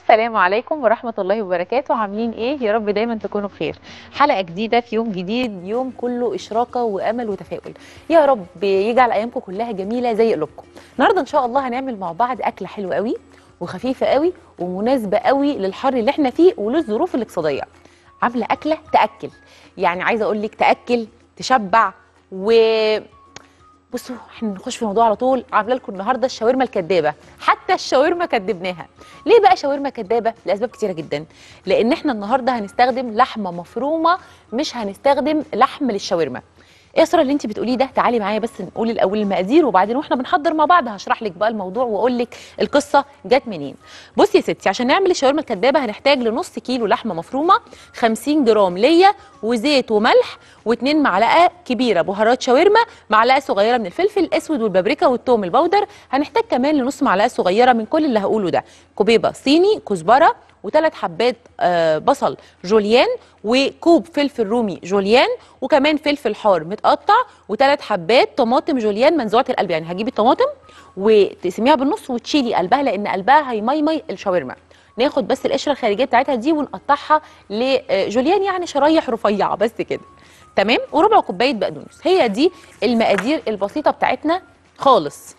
السلام عليكم ورحمة الله وبركاته عاملين ايه يا رب دايما تكونوا بخير حلقة جديدة في يوم جديد يوم كله إشراقة وأمل وتفاؤل يا رب يجعل أيامكم كلها جميلة زي قلوبكم النهاردة إن شاء الله هنعمل مع بعض أكلة حلوة قوي وخفيفة قوي ومناسبة قوي للحر اللي احنا فيه وللظروف الاقتصادية عاملة أكلة تأكل يعني عايزة أقول لك تأكل تشبع و بصوا احنا نخش في الموضوع على طول عامله لكم النهارده الشاورما الكدابه حتى الشاورما كدبناها ليه بقى شاورما كدابه لاسباب كتيره جدا لان احنا النهارده هنستخدم لحمه مفرومه مش هنستخدم لحم للشاورما ايه اسرا اللي انت بتقوليه ده تعالي معايا بس نقول الاول المقادير وبعدين واحنا بنحضر مع بعض هشرح لك بقى الموضوع واقول لك القصه جت منين بصي يا ستي عشان نعمل الشاورما الكدابه هنحتاج لنص كيلو لحمه مفرومه 50 جرام ليا وزيت وملح واتنين معلقه كبيره بهارات شاورما معلقه صغيره من الفلفل الاسود والبابريكا والثوم البودر هنحتاج كمان لنص معلقه صغيره من كل اللي هقوله ده كوبيبه صيني كزبره وثلاث حبات آه بصل جوليان وكوب فلفل رومي جوليان وكمان فلفل حار متقطع وثلاث حبات طماطم جوليان منزوعه القلب يعني هجيبي الطماطم وتقسميها بالنص وتشيلي قلبها لان قلبها هيميمي الشاورما ناخد بس القشره الخارجيه بتاعتها دي ونقطعها لجوليان يعني شرايح رفيعه بس كده تمام وربع كوبايه بقدونس هي دي المقادير البسيطه بتاعتنا خالص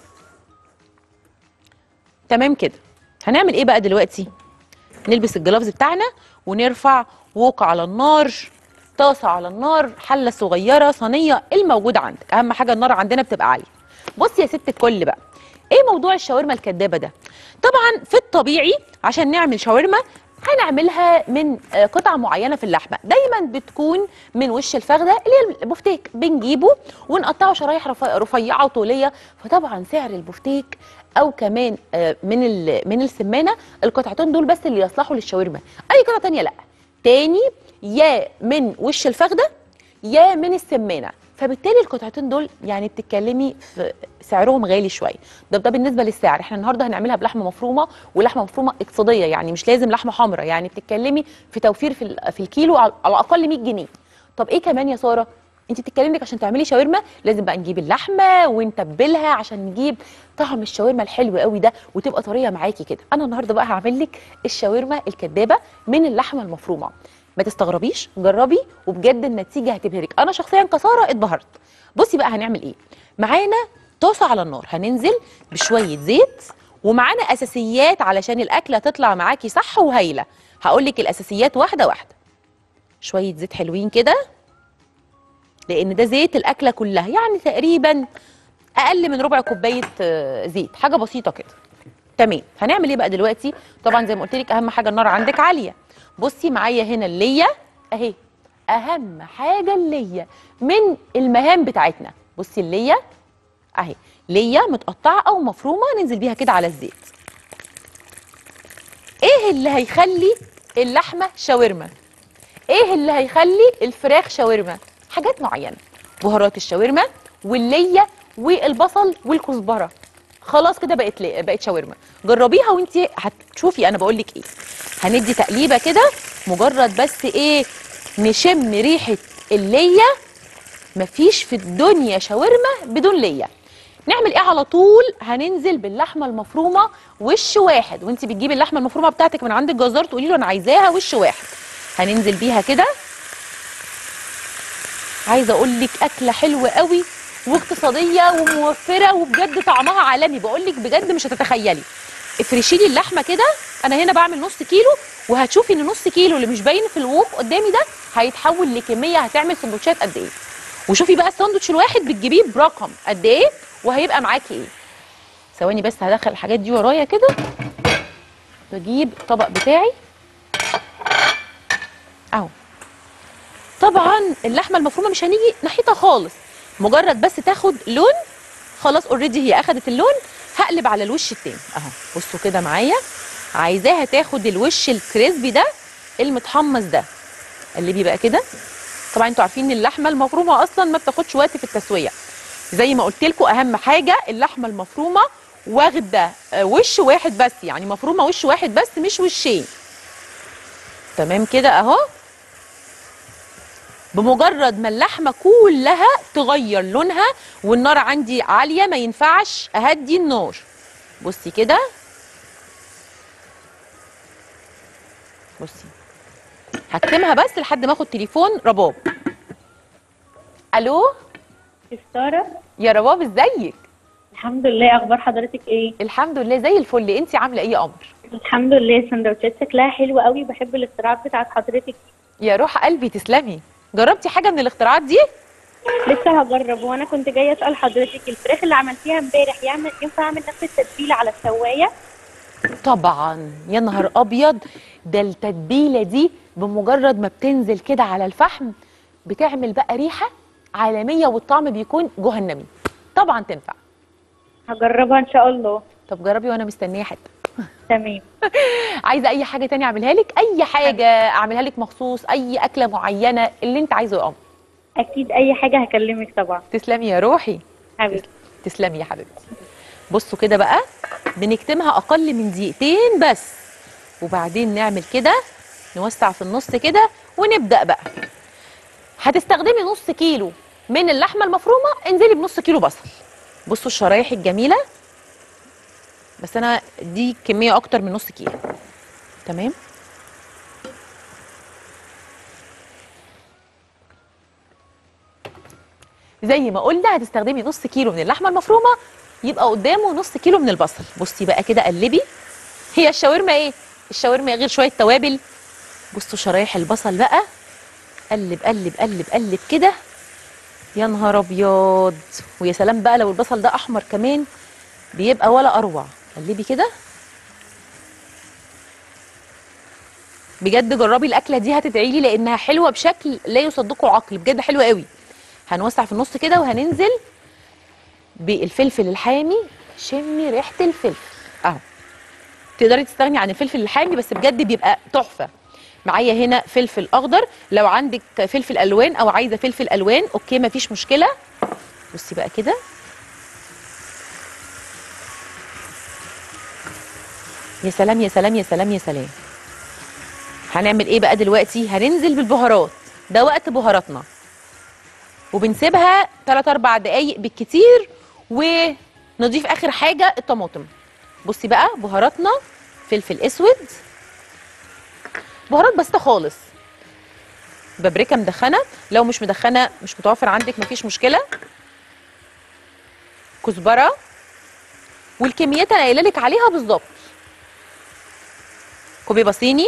تمام كده هنعمل ايه بقى دلوقتي نلبس الجلافز بتاعنا ونرفع ووك على النار طاسه على النار حله صغيره صينيه الموجود عندك اهم حاجه النار عندنا بتبقى عاليه بصي يا ست الكل بقى ايه موضوع الشاورما الكدابه ده طبعا في الطبيعي عشان نعمل شاورما هنعملها من قطع معينه في اللحمه دايما بتكون من وش الفخده اللي هي البفتيك بنجيبه ونقطعه شرايح رفيعه وطوليه فطبعا سعر البفتيك او كمان من من السمانه القطعتين دول بس اللي يصلحوا للشاورما اي قطعه تانية لا تاني يا من وش الفخده يا من السمانه فبالتالي القطعتين دول يعني بتتكلمي في سعرهم غالي شويه ده ده بالنسبه للسعر احنا النهارده هنعملها بلحمه مفرومه ولحمه مفرومه اقتصاديه يعني مش لازم لحمه حمراء يعني بتتكلمي في توفير في في الكيلو على الاقل 100 جنيه طب ايه كمان يا ساره انت بتتكلمي لك عشان تعملي شاورما لازم بقى نجيب اللحمه ونتبلها عشان نجيب طعم الشاورما الحلو قوي ده وتبقى طريه معاكي كده انا النهارده بقى هعمل لك الشاورما الكدابه من اللحمه المفرومه ما تستغربيش جربي وبجد النتيجه هتبهرك انا شخصيا كساره اتبهرت بصي بقى هنعمل ايه معانا طاسه على النار هننزل بشويه زيت ومعانا اساسيات علشان الاكله تطلع معاكي صح وهايله هقول لك الاساسيات واحده واحده شويه زيت حلوين كده لان ده زيت الاكله كلها يعني تقريبا اقل من ربع كوبايه زيت حاجه بسيطه كده تمام هنعمل ايه بقى دلوقتي طبعا زي ما قلت لك اهم حاجه النار عندك عاليه بصي معايا هنا الليه اهي اهم حاجه الليه من المهام بتاعتنا بصي الليه اهي ليه متقطعه او مفرومه ننزل بيها كده على الزيت ايه اللي هيخلي اللحمه شاورما ايه اللي هيخلي الفراخ شاورما حاجات معينه بهارات الشاورما والليه والبصل والكزبره خلاص كده بقت ليه بقت شاورما جربيها وانت هتشوفي انا بقول لك ايه هندي تقليبه كده مجرد بس ايه نشم ريحه الليه مفيش في الدنيا شاورما بدون ليه نعمل ايه على طول هننزل باللحمه المفرومه وش واحد وانت بتجيبي اللحمه المفرومه بتاعتك من عند الجزار تقولي له انا عايزاها وش واحد هننزل بيها كده عايزه اقول لك اكله حلوه قوي واقتصاديه وموفره وبجد طعمها عالمي بقول لك بجد مش هتتخيلي افرشي لي اللحمه كده انا هنا بعمل نص كيلو وهتشوفي ان نص كيلو اللي مش باين في الووك قدامي ده هيتحول لكميه هتعمل سندوتشات قد ايه وشوفي بقى الساندوتش الواحد بتجيبيه برقم قد ايه وهيبقى معاكي ايه ثواني بس هدخل الحاجات دي ورايا كده بجيب الطبق بتاعي اهو طبعا اللحمه المفرومه مش هنيجي ناحيتها خالص مجرد بس تاخد لون خلاص اوريدي هي اخدت اللون هقلب على الوش التاني اهو بصوا كده معايا عايزاها تاخد الوش الكريسبي ده المتحمص ده قلبي بقى كده طبعا انتوا عارفين ان اللحمه المفرومه اصلا ما بتاخدش وقت في التسويه زي ما قلت لكم اهم حاجه اللحمه المفرومه واخده وش واحد بس يعني مفرومه وش واحد بس مش وشين تمام كده اهو بمجرد ما اللحمه كلها تغير لونها والنار عندي عاليه ما ينفعش اهدي النار بصي كده بصي هكتمها بس لحد ما اخد تليفون رباب الو سارة يا رباب ازيك الحمد لله اخبار حضرتك ايه الحمد لله زي الفل انت عامله ايه يا قمر الحمد لله سندوتشات شكلها حلو قوي بحب الاختراعات بتاعت حضرتك يا روح قلبي تسلمي جربتي حاجه من الاختراعات دي لسه هجرب وانا كنت جايه اسال حضرتك الفراخ اللي عملتيها امبارح يعمل ينفع اعمل نفس التتبيله على الشوايه طبعا يا نهار ابيض ده التتبيله دي بمجرد ما بتنزل كده على الفحم بتعمل بقى ريحه عالميه والطعم بيكون جهنمي طبعا تنفع هجربها ان شاء الله طب جربي وانا مستنيه حته تمام عايزه اي حاجه تانية اعملها لك اي حاجه اعملها لك مخصوص اي اكله معينه اللي انت عايزه يا قمر اكيد اي حاجه هكلمك طبعا تسلمي يا روحي حبيبتي تسلمي يا حبيبتي بصوا كده بقى بنكتمها اقل من دقيقتين بس وبعدين نعمل كده نوسع في النص كده ونبدا بقى هتستخدمي نص كيلو من اللحمه المفرومه انزلي بنص كيلو بصل بصوا الشرايح الجميله بس انا دي كميه اكتر من نص كيلو تمام زي ما قلنا هتستخدمي نص كيلو من اللحمه المفرومه يبقى قدامه نص كيلو من البصل بصي بقى كده قلبي هي الشاورما ايه الشاورما غير شويه توابل بصوا شرايح البصل بقى قلب قلب قلب قلب كده يا نهار ابيض ويا سلام بقى لو البصل ده احمر كمان بيبقى ولا اروع قلبي كده بجد جربي الاكله دي هتدعي لي لانها حلوه بشكل لا يصدقه عقل بجد حلوه قوي هنوسع في النص كده وهننزل بالفلفل الحامي شمي ريحه الفلفل اهو تقدري تستغني عن الفلفل الحامي بس بجد بيبقى تحفه معايا هنا فلفل اخضر لو عندك فلفل الوان او عايزه فلفل الوان اوكي مفيش مشكله بصي بقى كده يا سلام يا سلام يا سلام يا سلام هنعمل ايه بقى دلوقتي هننزل بالبهارات ده وقت بهاراتنا وبنسيبها 3 4 دقايق بالكتير ونضيف اخر حاجه الطماطم بصي بقى بهاراتنا فلفل اسود بهارات بسيطه خالص بابريكا مدخنه لو مش مدخنه مش متوفر عندك مفيش مشكله كزبره والكميات انا قايله لك عليها بالظبط كوبي بصيني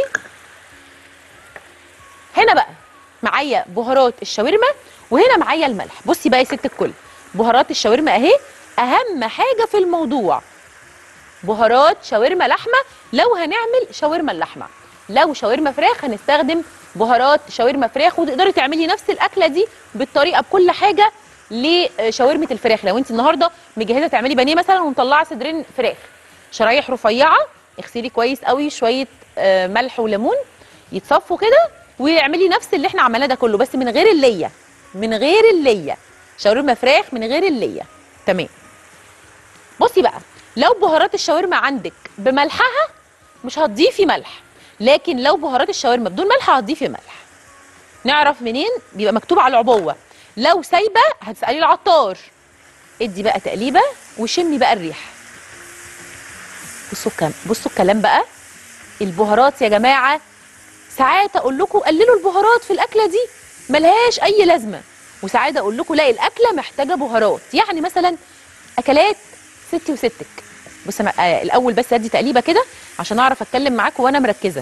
هنا بقى معايا بهارات الشاورما وهنا معايا الملح بصي بقى يا ست الكل بهارات الشاورما اهي اهم حاجه في الموضوع بهارات شاورما لحمه لو هنعمل شاورما اللحمه لو شاورما فراخ هنستخدم بهارات شاورما فراخ وتقدري تعملي نفس الاكله دي بالطريقه بكل حاجه لشاورمه الفراخ لو انت النهارده مجهزه تعملي بانيه مثلا ومطلعه صدرين فراخ شرايح رفيعه اغسلي كويس قوي شويه آه، ملح وليمون يتصفوا كده واعملي نفس اللي احنا عملناه ده كله بس من غير الليه من غير الليه شاورما فراخ من غير الليه تمام بصي بقى لو بهارات الشاورما عندك بملحها مش هتضيفي ملح لكن لو بهارات الشاورما بدون ملح هتضيفي ملح نعرف منين بيبقى مكتوب على العبوه لو سايبه هتسالي العطار ادي بقى تقليبه وشمي بقى الريحه بصوا الكلام بصوا الكلام بقى البهارات يا جماعه ساعات اقول لكم قللوا البهارات في الاكله دي ملهاش اي لازمه وساعات اقول لكم لا الاكله محتاجه بهارات يعني مثلا اكلات ستي وستك بص أنا آه الاول بس ادي تقليبه كده عشان اعرف اتكلم معاكم وانا مركزه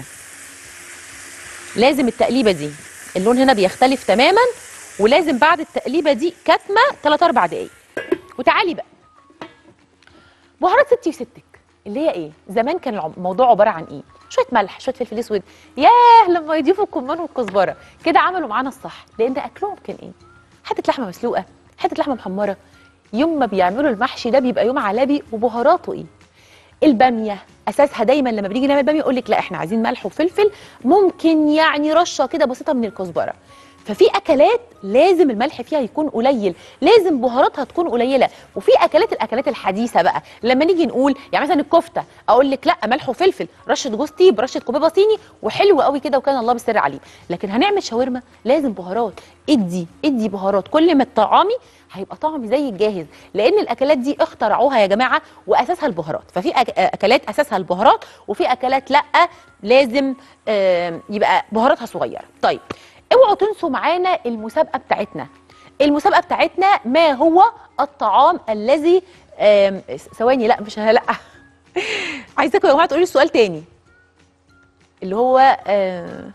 لازم التقليبه دي اللون هنا بيختلف تماما ولازم بعد التقليبه دي كتمه 3 4 دقايق وتعالي بقى بهارات ستي وستك اللي هي ايه زمان كان العم- الموضوع عباره عن ايه شويه ملح شويه فلفل اسود ياه لما يضيفوا الكمون والكزبره كده عملوا معانا الصح لان اكلهم كان ايه حته لحمه مسلوقه حته لحمه محمره يوم ما بيعملوا المحشي ده بيبقى يوم عالمي وبهاراته ايه الباميه اساسها دايما لما بنيجي نعمل باميه يقول لك لا احنا عايزين ملح وفلفل ممكن يعني رشه كده بسيطه من الكزبره ففي اكلات لازم الملح فيها يكون قليل لازم بهاراتها تكون قليله وفي اكلات الاكلات الحديثه بقى لما نيجي نقول يعني مثلا الكفته اقول لك لا ملح وفلفل رشه جوز تيب رشه كوبيبه صيني وحلو قوي كده وكان الله بالسر عليم لكن هنعمل شاورما لازم بهارات ادي ادي بهارات كل ما الطعامي هيبقى طعمي زي الجاهز لان الاكلات دي اخترعوها يا جماعه واساسها البهارات ففي أك- اكلات اساسها البهارات وفي اكلات لا لازم آم، يبقى بهاراتها صغيره طيب اوعوا تنسوا معانا المسابقه بتاعتنا المسابقه بتاعتنا ما هو الطعام الذي آم، ثواني لا مش لا عايزاكم يا جماعه تقولوا لي السؤال تاني اللي هو آه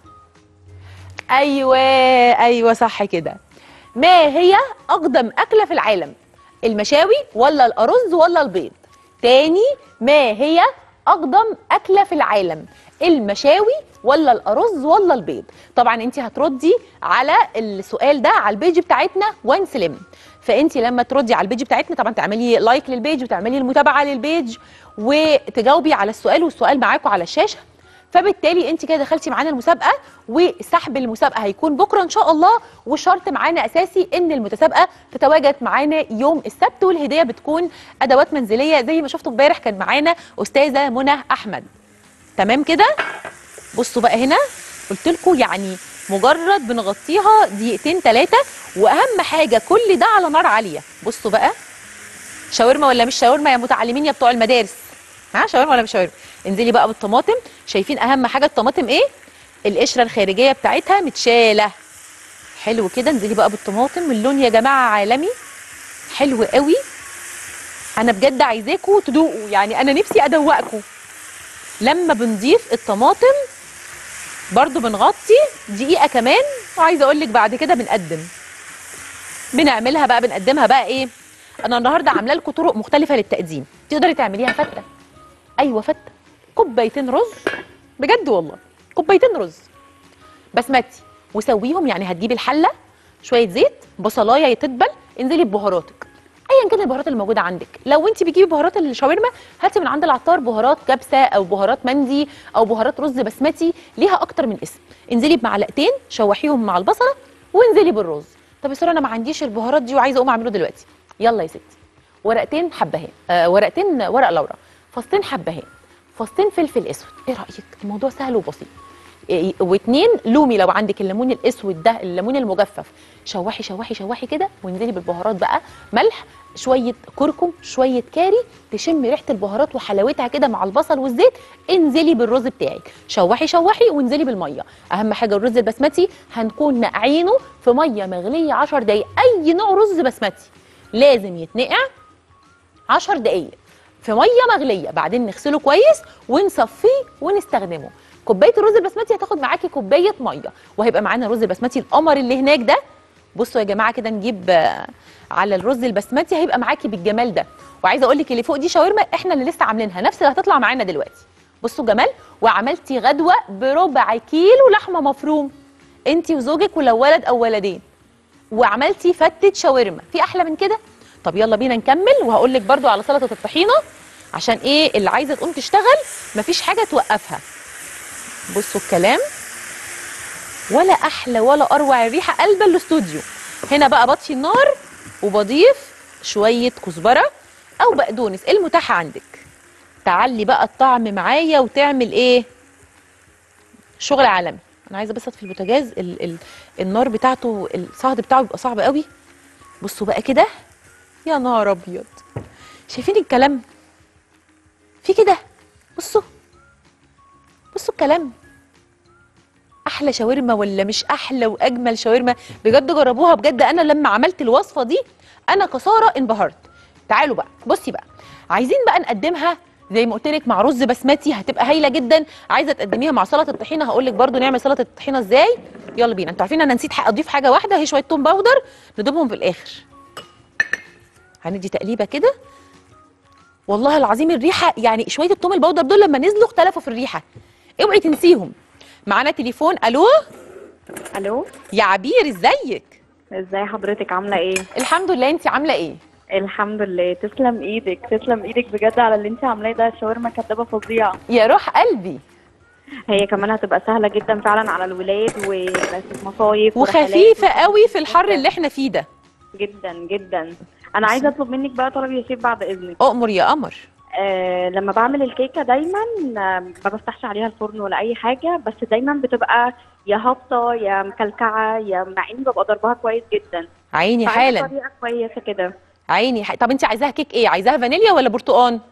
ايوه ايوه صح كده ما هي اقدم اكله في العالم المشاوي ولا الارز ولا البيض تاني ما هي اقدم اكله في العالم المشاوي ولا الارز ولا البيض طبعا انت هتردي على السؤال ده على البيج بتاعتنا وان سليم فانت لما تردي على البيج بتاعتنا طبعا تعملي لايك للبيج وتعملي المتابعه للبيج وتجاوبي على السؤال والسؤال معاكم على الشاشه فبالتالي انت كده دخلتي معانا المسابقه وسحب المسابقه هيكون بكره ان شاء الله وشرط معانا اساسي ان المتسابقه تتواجد معانا يوم السبت والهديه بتكون ادوات منزليه زي ما شفتوا امبارح كان معانا استاذه منى احمد تمام كده بصوا بقى هنا قلت لكم يعني مجرد بنغطيها دقيقتين ثلاثه واهم حاجه كل ده على نار عاليه بصوا بقى شاورما ولا مش شاورما يا متعلمين يا بتوع المدارس ها شاورما ولا مش شاورما انزلي بقى بالطماطم شايفين اهم حاجه الطماطم ايه القشره الخارجيه بتاعتها متشاله حلو كده انزلي بقى بالطماطم اللون يا جماعه عالمي حلو قوي انا بجد عايزاكم تدوقوا يعني انا نفسي ادوقكم لما بنضيف الطماطم برضو بنغطي دقيقه كمان وعايزه اقول لك بعد كده بنقدم بنعملها بقى بنقدمها بقى ايه انا النهارده عامله لكم طرق مختلفه للتقديم تقدري تعمليها فته ايوه فته كوبايتين رز بجد والله كوبايتين رز بسمتي وسويهم يعني هتجيبي الحله شويه زيت بصلايه تتبل انزلي ببهاراتك ايا كان البهارات اللي موجوده عندك لو انت بتجيبي بهارات الشاورما هاتي من عند العطار بهارات كبسه او بهارات مندي او بهارات رز بسمتي ليها اكتر من اسم انزلي بمعلقتين شوحيهم مع البصله وانزلي بالرز طب يا ساره انا ما عنديش البهارات دي وعايزه اقوم اعمله دلوقتي يلا يا ستي ورقتين حبهان آه ورقتين ورق لورا فصين حبهان فصين فلفل اسود ايه رايك الموضوع سهل وبسيط إيه، واتنين لومي لو عندك الليمون الاسود ده الليمون المجفف شوحي شوحي شوحي كده وانزلي بالبهارات بقى ملح شويه كركم شويه كاري تشمي ريحه البهارات وحلاوتها كده مع البصل والزيت انزلي بالرز بتاعك شوحي شوحي وانزلي بالميه اهم حاجه الرز البسمتي هنكون نقعينه في ميه مغليه 10 دقايق اي نوع رز بسمتي لازم يتنقع 10 دقايق في ميه مغليه بعدين نغسله كويس ونصفيه ونستخدمه كوبايه الرز البسمتي هتاخد معاكي كوبايه ميه وهيبقى معانا الرز البسمتي القمر اللي هناك ده بصوا يا جماعه كده نجيب آه، على الرز البسمتي هيبقى معاكي بالجمال ده وعايزه اقول لك اللي فوق دي شاورما احنا اللي لسه عاملينها نفس اللي هتطلع معانا دلوقتي بصوا جمال وعملتي غدوه بربع كيلو لحمه مفروم انت وزوجك ولو ولد او ولدين وعملتي فتة شاورما في احلى من كده طب يلا بينا نكمل وهقول لك برضو على سلطه الطحينه عشان ايه اللي عايزه تقوم تشتغل مفيش حاجه توقفها بصوا الكلام ولا احلى ولا اروع الريحه قلب الاستوديو هنا بقى بطفي النار وبضيف شويه كزبره او بقدونس المتاح عندك تعلي بقى الطعم معايا وتعمل ايه شغل عالمي انا عايزه بس اطفي البوتاجاز ال ال النار بتاعته الصهد بتاعه بيبقى صعب قوي بصوا بقى كده يا نهار ابيض شايفين الكلام في كده بصوا بصوا الكلام احلى شاورما ولا مش احلى واجمل شاورما بجد جربوها بجد انا لما عملت الوصفه دي انا كساره انبهرت تعالوا بقى بصي بقى عايزين بقى نقدمها زي ما قلت لك مع رز بسمتي هتبقى هايله جدا عايزه تقدميها مع سلطه الطحينه هقول لك برده نعمل سلطه الطحينه ازاي يلا بينا انتوا عارفين انا نسيت ح- اضيف حاجه واحده هي شويه توم باودر نضيفهم في الاخر هندي تقليبه كده والله العظيم الريحه يعني شويه التوم البودر دول لما نزلوا اختلفوا في الريحه اوعي تنسيهم معانا تليفون الو الو يا عبير ازيك ازاي حضرتك عامله ايه الحمد لله انت عامله ايه الحمد لله تسلم ايدك تسلم ايدك بجد على اللي انت عاملاه ده شاورما كدابه فظيعه يا روح قلبي هي كمان هتبقى سهله جدا فعلا على الولاد وفي مصايف وخفيفه ورحلات قوي في الحر اللي احنا فيه ده جدا جدا انا عايزه اطلب منك بقى طلب يا شيف بعد اذنك اؤمر يا قمر آه لما بعمل الكيكه دايما آه، ما بفتحش عليها الفرن ولا اي حاجه بس دايما بتبقى يا هابطه يا مكلكعه يا مع اني ببقى ضربها كويس جدا عيني فعايزة حالا طريقه كويسه كده عيني ح... طب انت عايزاها كيك ايه عايزاها فانيليا ولا برتقان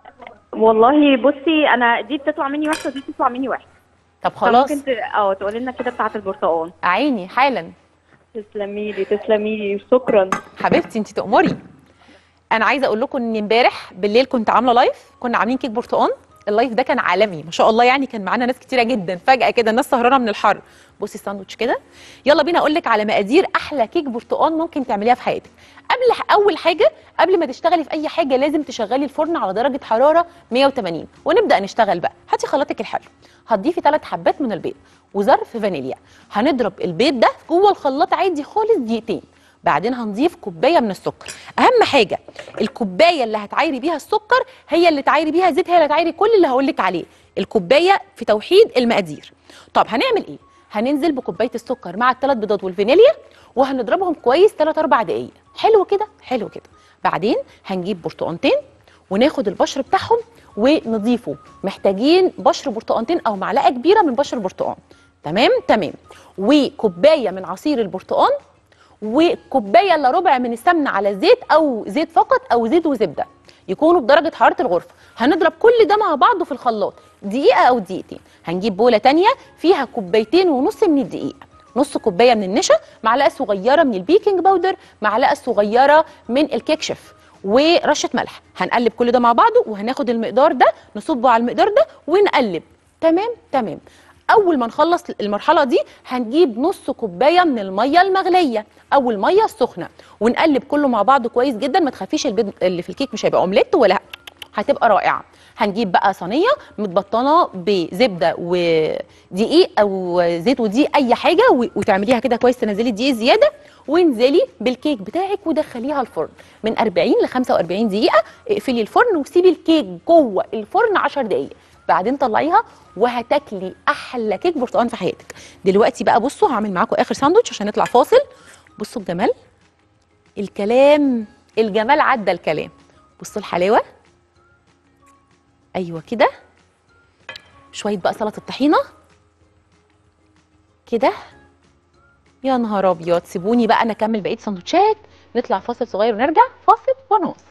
والله بصي انا دي بتطلع مني واحده ودي بتطلع مني واحده طب خلاص فممكن ت... اه تقولي لنا كده بتاعه البرتقال عيني حالا تسلمي لي تسلمي لي شكرا حبيبتي انت تأمري انا عايزه اقول لكم ان امبارح بالليل كنت عامله لايف كنا عاملين كيك برتقال اللايف ده كان عالمي ما شاء الله يعني كان معانا ناس كتيره جدا فجاه كده الناس سهرانه من الحر بصي الساندوتش كده يلا بينا اقول لك على مقادير احلى كيك برتقال ممكن تعمليها في حياتك قبل اول حاجه قبل ما تشتغلي في اي حاجه لازم تشغلي الفرن على درجه حراره 180 ونبدا نشتغل بقى هاتي خلاطك الحلو هتضيفي ثلاث حبات من البيض وظرف فانيليا هنضرب البيض ده جوه الخلاط عادي خالص دقيقتين بعدين هنضيف كوبايه من السكر اهم حاجه الكوبايه اللي هتعايري بيها السكر هي اللي تعايري بيها زيت هي اللي تعايري كل اللي هقول لك عليه الكوبايه في توحيد المقادير طب هنعمل ايه هننزل بكوبايه السكر مع الثلاث بيضات والفانيليا وهنضربهم كويس 3 4 دقائق حلو كده حلو كده بعدين هنجيب برتقانتين وناخد البشر بتاعهم ونضيفه محتاجين بشر برتقانتين او معلقه كبيره من بشر البرتقان تمام تمام وكوبايه من عصير البرتقان وكوبايه الا ربع من السمنه على زيت او زيت فقط او زيت وزبده يكونوا بدرجه حراره الغرفه هنضرب كل ده مع بعضه في الخلاط دقيقه او دقيقتين هنجيب بوله تانية فيها كوبايتين ونص من الدقيق نص كوبايه من النشا معلقه صغيره من البيكنج باودر معلقه صغيره من الكيك شيف ورشه ملح هنقلب كل ده مع بعضه وهناخد المقدار ده نصبه على المقدار ده ونقلب تمام تمام اول ما نخلص المرحله دي هنجيب نص كوبايه من الميه المغليه او الميه السخنه ونقلب كله مع بعضه كويس جدا ما تخافيش البيض اللي في الكيك مش هيبقى اومليت ولا هتبقى رائعه هنجيب بقى صينيه متبطنه بزبده ودقيق او زيت ودقيق اي حاجه و- وتعمليها كده كويس تنزلي الدقيق زياده وانزلي بالكيك بتاعك ودخليها الفرن من 40 ل 45 دقيقه اقفلي الفرن وسيبي الكيك جوه الفرن 10 دقائق بعدين طلعيها وهتاكلي احلى كيك برتقال في حياتك دلوقتي بقى بصوا هعمل معاكم اخر ساندوتش عشان نطلع فاصل بصوا الجمال الكلام الجمال عدى الكلام بصوا الحلاوه ايوه كده شويه بقى سلطه الطحينه كده يا نهار ابيض سيبوني بقى نكمل بقيه سندوتشات نطلع فاصل صغير ونرجع فاصل ونواصل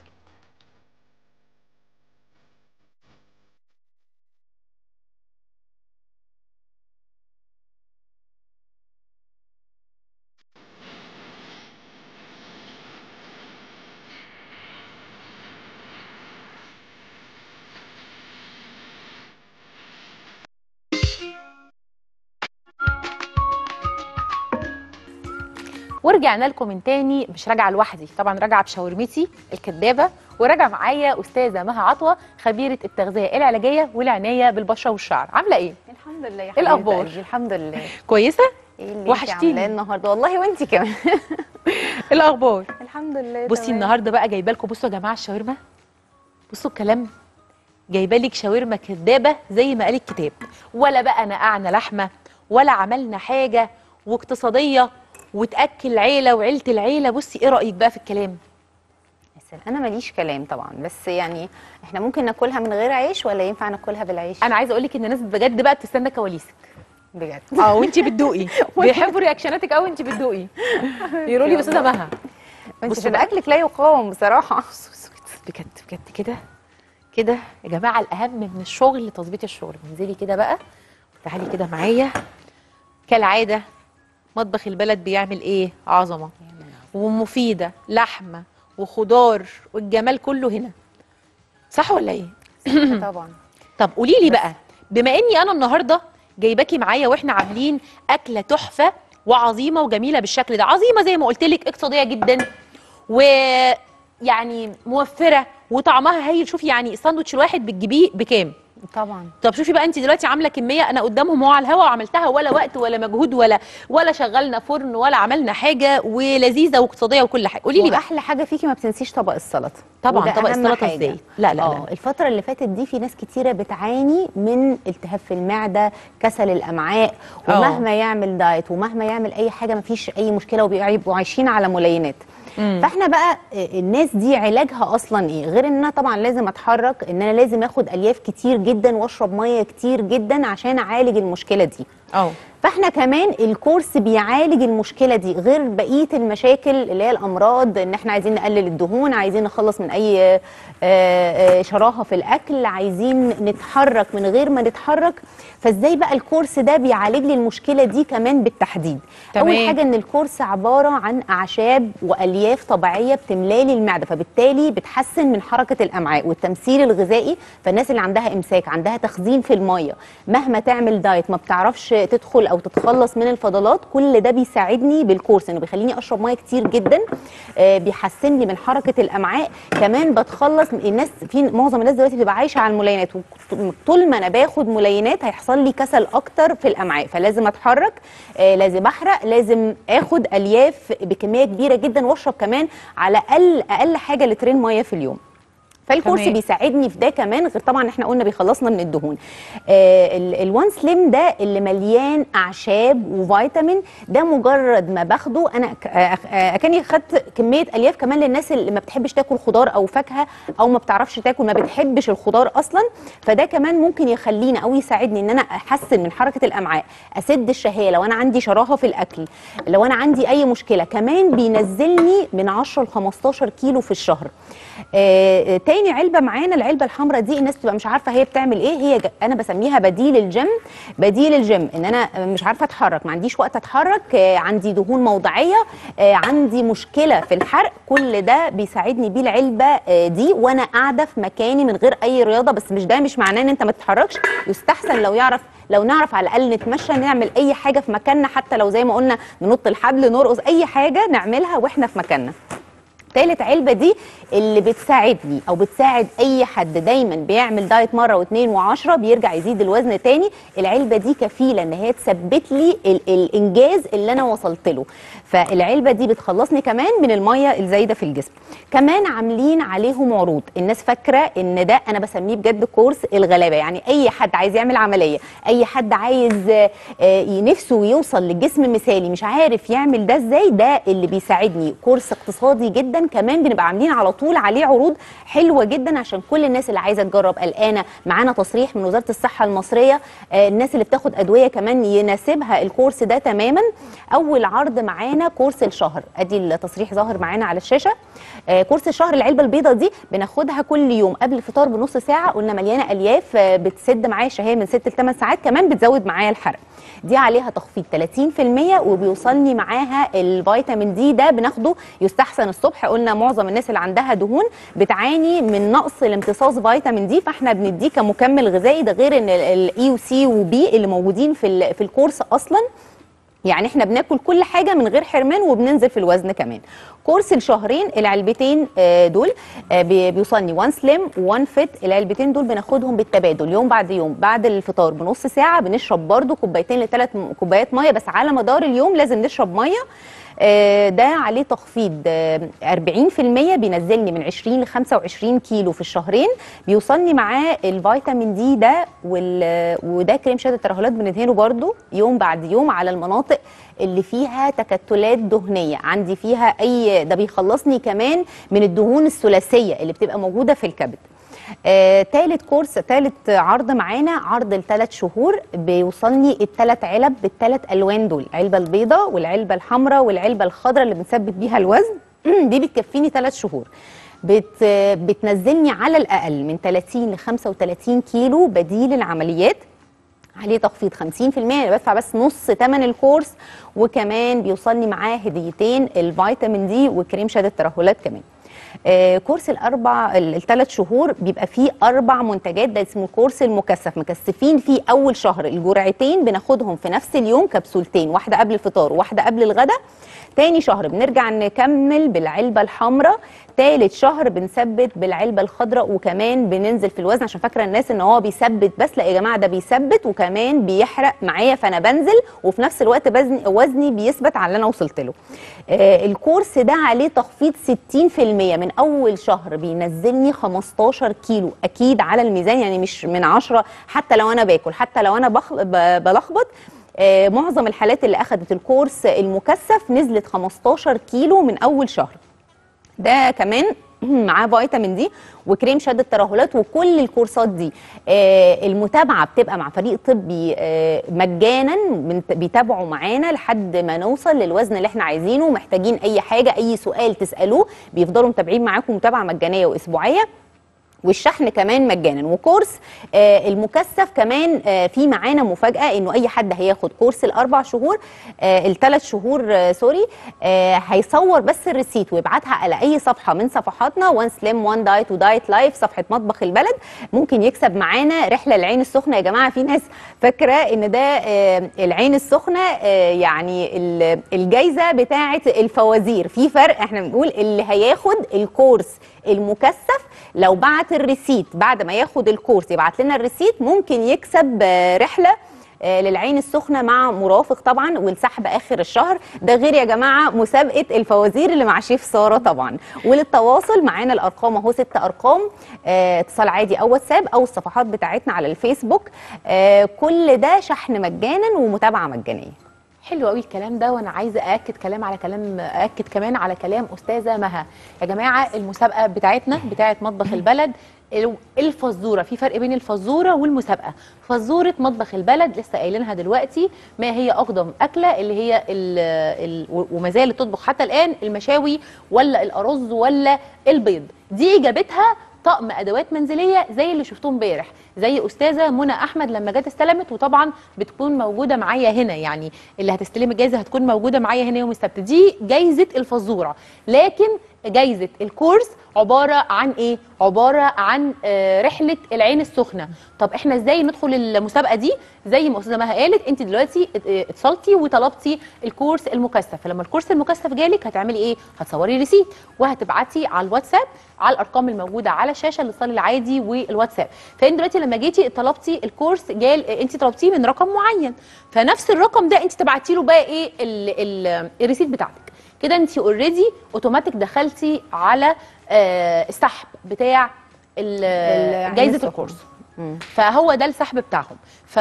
ورجعنا لكم من تاني مش راجعه لوحدي طبعا راجعه بشاورمتي الكدابه وراجع معايا استاذه مها عطوه خبيره التغذيه العلاجيه والعنايه بالبشره والشعر عامله ايه الحمد لله يا إيه الأخبار؟ حبيبة قلبي، الحمد لله كويسه ايه اللي وحشتيني. وحشتيني عاملاه النهارده والله وانت كمان ايه الاخبار الحمد لله بصي تمام. النهارده بقى جايبه لكم بصوا يا جماعه الشاورما بصوا الكلام جايبه لك شاورما كدابه زي ما قال الكتاب ولا بقى نقعنا لحمه ولا عملنا حاجه واقتصاديه وتاكل العيله وعيله العيله بصي ايه رايك بقى في الكلام يا سلام. انا ماليش كلام طبعا بس يعني احنا ممكن ناكلها من غير عيش ولا ينفع ناكلها بالعيش انا عايزه اقول لك ان الناس بجد بقى بتستنى كواليسك بجد اه وانت بتدوقي بيحبوا رياكشناتك قوي وانت بتدوقي يقولوا لي استاذه مها انت بصوا في بقى. اكلك لا يقاوم بصراحه بجد بجد كده كده يا جماعه الاهم من الشغل تظبيط الشغل انزلي كده بقى تعالي كده معايا كالعاده مطبخ البلد بيعمل ايه عظمه ومفيده لحمه وخضار والجمال كله هنا صح ولا ايه طبعا طب قولي لي بقى بما اني انا النهارده جايباكي معايا واحنا عاملين اكله تحفه وعظيمه وجميله بالشكل ده عظيمه زي ما قلت لك اقتصاديه جدا ويعني موفره وطعمها هايل شوفي يعني الساندوتش الواحد بتجيبيه بكام طبعا طب شوفي بقى انت دلوقتي عامله كميه انا قدامهم اهو على الهوا وعملتها ولا وقت ولا مجهود ولا ولا شغلنا فرن ولا عملنا حاجه ولذيذه واقتصاديه وكل حاجه قولي لي بقى واحلى حاجه فيكي ما بتنسيش طبق السلطه طبعاً، وده طبق أهم السلطة حاجة. إزاي؟ لا، لا، لا. آه، الفتره اللي فاتت دي في ناس كتيره بتعاني من التهاب في المعده كسل الامعاء آه. ومهما يعمل دايت ومهما يعمل اي حاجه ما فيش اي مشكله وبيبقوا عايشين على ملينات فاحنا بقى آه، الناس دي علاجها اصلا ايه غير ان انا طبعا لازم اتحرك ان انا لازم اخد الياف كتير جدا واشرب ميه كتير جدا عشان اعالج المشكله دي اه فاحنا كمان الكورس بيعالج المشكله دي غير بقيه المشاكل اللي هي الامراض ان احنا عايزين نقلل الدهون عايزين نخلص من اي آه، آه، شراهه في الاكل عايزين نتحرك من غير ما نتحرك فازاي بقى الكورس ده بيعالج لي المشكله دي كمان بالتحديد تمام. اول حاجه ان الكورس عباره عن اعشاب والياف طبيعيه بتملالي المعده فبالتالي بتحسن من حركه الامعاء والتمثيل الغذائي فالناس اللي عندها امساك عندها تخزين في الميه مهما تعمل دايت ما بتعرفش تدخل او تتخلص من الفضلات كل ده بيساعدني بالكورس انه بيخليني اشرب ميه كتير جدا آه، بيحسن لي من حركه الامعاء كمان بتخلص الناس في معظم الناس دلوقتي بتبقى عايشه على الملينات طول ما انا باخد ملينات هيحصل لي كسل اكتر في الامعاء فلازم اتحرك آه، لازم احرق لازم اخد الياف بكميه كبيره جدا واشرب كمان على اقل اقل حاجه لترين ميه في اليوم فالكورس تمام. بيساعدني في ده كمان غير طبعا احنا قلنا بيخلصنا من الدهون آه ال- الوان سليم ده اللي مليان اعشاب وفيتامين ده مجرد ما باخده انا ك- آه، آه، اكني خدت كميه الياف كمان للناس اللي ما بتحبش تاكل خضار او فاكهه او ما بتعرفش تاكل ما بتحبش الخضار اصلا فده كمان ممكن يخليني او يساعدني ان انا احسن من حركه الامعاء اسد الشهيه لو انا عندي شراهه في الاكل لو انا عندي اي مشكله كمان بينزلني من 10 ل 15 كيلو في الشهر آه، تاني علبه معانا العلبه الحمراء دي الناس تبقى مش عارفه هي بتعمل ايه هي ج- انا بسميها بديل الجيم بديل الجيم ان انا مش عارفه اتحرك ما عنديش وقت اتحرك آه، عندي دهون موضعيه آه، عندي مشكله في الحرق كل ده بيساعدني بيه العلبه آه، دي وانا قاعده في مكاني من غير اي رياضه بس مش ده مش معناه ان انت ما تتحركش يستحسن لو يعرف لو نعرف على الاقل نتمشى نعمل اي حاجه في مكاننا حتى لو زي ما قلنا ننط الحبل نرقص اي حاجه نعملها واحنا في مكاننا تالت علبة دي اللي بتساعدني او بتساعد اي حد دايما بيعمل دايت مرة واثنين وعشرة بيرجع يزيد الوزن تاني العلبة دي كفيلة ان هي تثبت لي ال الانجاز اللي انا وصلت له فالعلبة دي بتخلصني كمان من المية الزايدة في الجسم كمان عاملين عليهم عروض الناس فاكرة ان ده انا بسميه بجد كورس الغلابة يعني اي حد عايز يعمل عملية اي حد عايز آه، آه، نفسه يوصل لجسم مثالي مش عارف يعمل ده ازاي ده اللي بيساعدني كورس اقتصادي جدا كمان بنبقى عاملين على طول عليه عروض حلوه جدا عشان كل الناس اللي عايزه تجرب قلقانه معانا تصريح من وزاره الصحه المصريه آه، الناس اللي بتاخد ادويه كمان يناسبها الكورس ده تماما اول عرض معانا كورس الشهر ادي التصريح ظاهر معانا على الشاشه آه، كورس الشهر العلبه البيضاء دي بناخدها كل يوم قبل الفطار بنص ساعه قلنا مليانه الياف آه، بتسد معايا الشهيه من 6 ل 8 ساعات كمان بتزود معايا الحرق دي عليها تخفيض 30% وبيوصلني معاها الفيتامين دي ده بناخده يستحسن الصبح قلنا معظم الناس اللي عندها دهون بتعاني من نقص الامتصاص فيتامين دي فاحنا بنديه كمكمل غذائي ده غير ان الاي وسي وبي اللي موجودين في ال- في الكورس اصلا يعني احنا بناكل كل حاجه من غير حرمان وبننزل في الوزن كمان كورس الشهرين العلبتين آه، دول آه، بي- بيوصلني 1 سليم 1 فيت العلبتين دول بناخدهم بالتبادل يوم بعد يوم بعد الفطار بنص ساعه بنشرب برده كوبايتين لثلاث كوبايات ميه بس على مدار اليوم لازم نشرب ميه آه، ده عليه تخفيض آه، 40% بينزلني من 20 ل 25 كيلو في الشهرين بيوصلني معاه الفيتامين دي ده وال- وده كريم شد الترهلات بندهنه برده يوم بعد يوم على المناطق اللي فيها تكتلات دهنيه عندي فيها اي ده بيخلصني كمان من الدهون الثلاثيه اللي بتبقى موجوده في الكبد آه، تالت كورس تالت عرض معانا عرض الثلاث شهور بيوصلني الثلاث علب بالثلاث الوان دول العلبه البيضاء والعلبه الحمراء والعلبه الخضراء اللي بنثبت بيها الوزن دي بتكفيني ثلاث شهور بت بتنزلني على الاقل من 30 ل 35 كيلو بديل العمليات عليه تخفيض 50% انا بدفع بس نص ثمن الكورس وكمان بيوصلني معاه هديتين الفيتامين دي وكريم شد الترهلات كمان آه كورس الاربع الثلاث شهور بيبقى فيه اربع منتجات ده اسمه الكورس المكثف مكثفين فيه اول شهر الجرعتين بناخدهم في نفس اليوم كبسولتين واحده قبل الفطار وواحده قبل الغداء تاني شهر بنرجع نكمل بالعلبه الحمراء تالت شهر بنثبت بالعلبه الخضراء وكمان بننزل في الوزن عشان فاكره الناس ان هو بيثبت بس لا يا جماعه ده بيثبت وكمان بيحرق معايا فانا بنزل وفي نفس الوقت بزني وزني بيثبت على اللي انا وصلت له آه الكورس ده عليه تخفيض 60% من اول شهر بينزلني 15 كيلو اكيد على الميزان يعني مش من 10 حتى لو انا باكل حتى لو انا بخل... ب- بلخبط آه معظم الحالات اللي اخذت الكورس المكثف نزلت 15 كيلو من اول شهر ده كمان معاه فيتامين دي وكريم شد الترهلات وكل الكورسات دي آه المتابعه بتبقى مع فريق طبي آه مجانا بنت- بيتابعوا معانا لحد ما نوصل للوزن اللي احنا عايزينه محتاجين اي حاجه اي سؤال تسالوه بيفضلوا متابعين معاكم متابعه مجانيه واسبوعيه والشحن كمان مجانا وكورس آه المكثف كمان آه في معانا مفاجاه انه اي حد هياخد كورس الاربع شهور آه الثلاث شهور آه سوري آه هيصور بس الريسيت ويبعتها على اي صفحه من صفحاتنا وان سليم وان دايت ودايت لايف صفحه مطبخ البلد ممكن يكسب معانا رحله العين السخنه يا جماعه في ناس فاكره ان ده آه العين السخنه آه يعني ال- الجايزه بتاعه الفوازير في فرق احنا بنقول اللي هياخد الكورس المكثف لو بعت الريسيت بعد ما ياخد الكورس يبعت لنا الريسيت ممكن يكسب آه، رحله آه، للعين السخنه مع مرافق طبعا والسحب اخر الشهر ده غير يا جماعه مسابقه الفوازير اللي مع شيف ساره طبعا وللتواصل معانا الارقام اهو ست ارقام آه، اتصال عادي او واتساب او الصفحات بتاعتنا على الفيسبوك آه، كل ده شحن مجانا ومتابعه مجانيه حلو قوي الكلام ده وانا عايزه ااكد كلام على كلام ااكد كمان على كلام استاذه مها يا جماعه المسابقه بتاعتنا بتاعه مطبخ البلد ال- الفزوره في فرق بين الفزوره والمسابقه فزوره مطبخ البلد لسه قايلينها دلوقتي ما هي اقدم اكله اللي هي ال ال وما زالت تطبخ حتى الان المشاوي ولا الارز ولا البيض دي اجابتها طقم ادوات منزليه زي اللي شفتوه امبارح زي استاذه منى احمد لما جت استلمت وطبعا بتكون موجوده معايا هنا يعني اللي هتستلم الجائزه هتكون موجوده معايا هنا يوم السبت دي جايزه الفزوره لكن جايزه الكورس عباره عن ايه عباره عن آه، رحله العين السخنه طب احنا ازاي ندخل المسابقه دي زي ما استاذه مها قالت انت دلوقتي ات- اه، اتصلتي وطلبتي الكورس المكثف فلما الكورس المكثف جالك هتعملي ايه هتصوري ريسيت وهتبعتي على الواتساب على الارقام الموجوده على الشاشه الاتصال العادي والواتساب فانت دلوقتي لما جيتي طلبتي الكورس جال اه، انت طلبتيه من رقم معين فنفس الرقم ده انت تبعتي له بقى ايه ال- ال- الريسيت بتاعتك كده انت اوريدي اوتوماتيك دخلتي على آه، السحب بتاع ال- العين جايزه السخنة. الكورس فهو ده السحب بتاعهم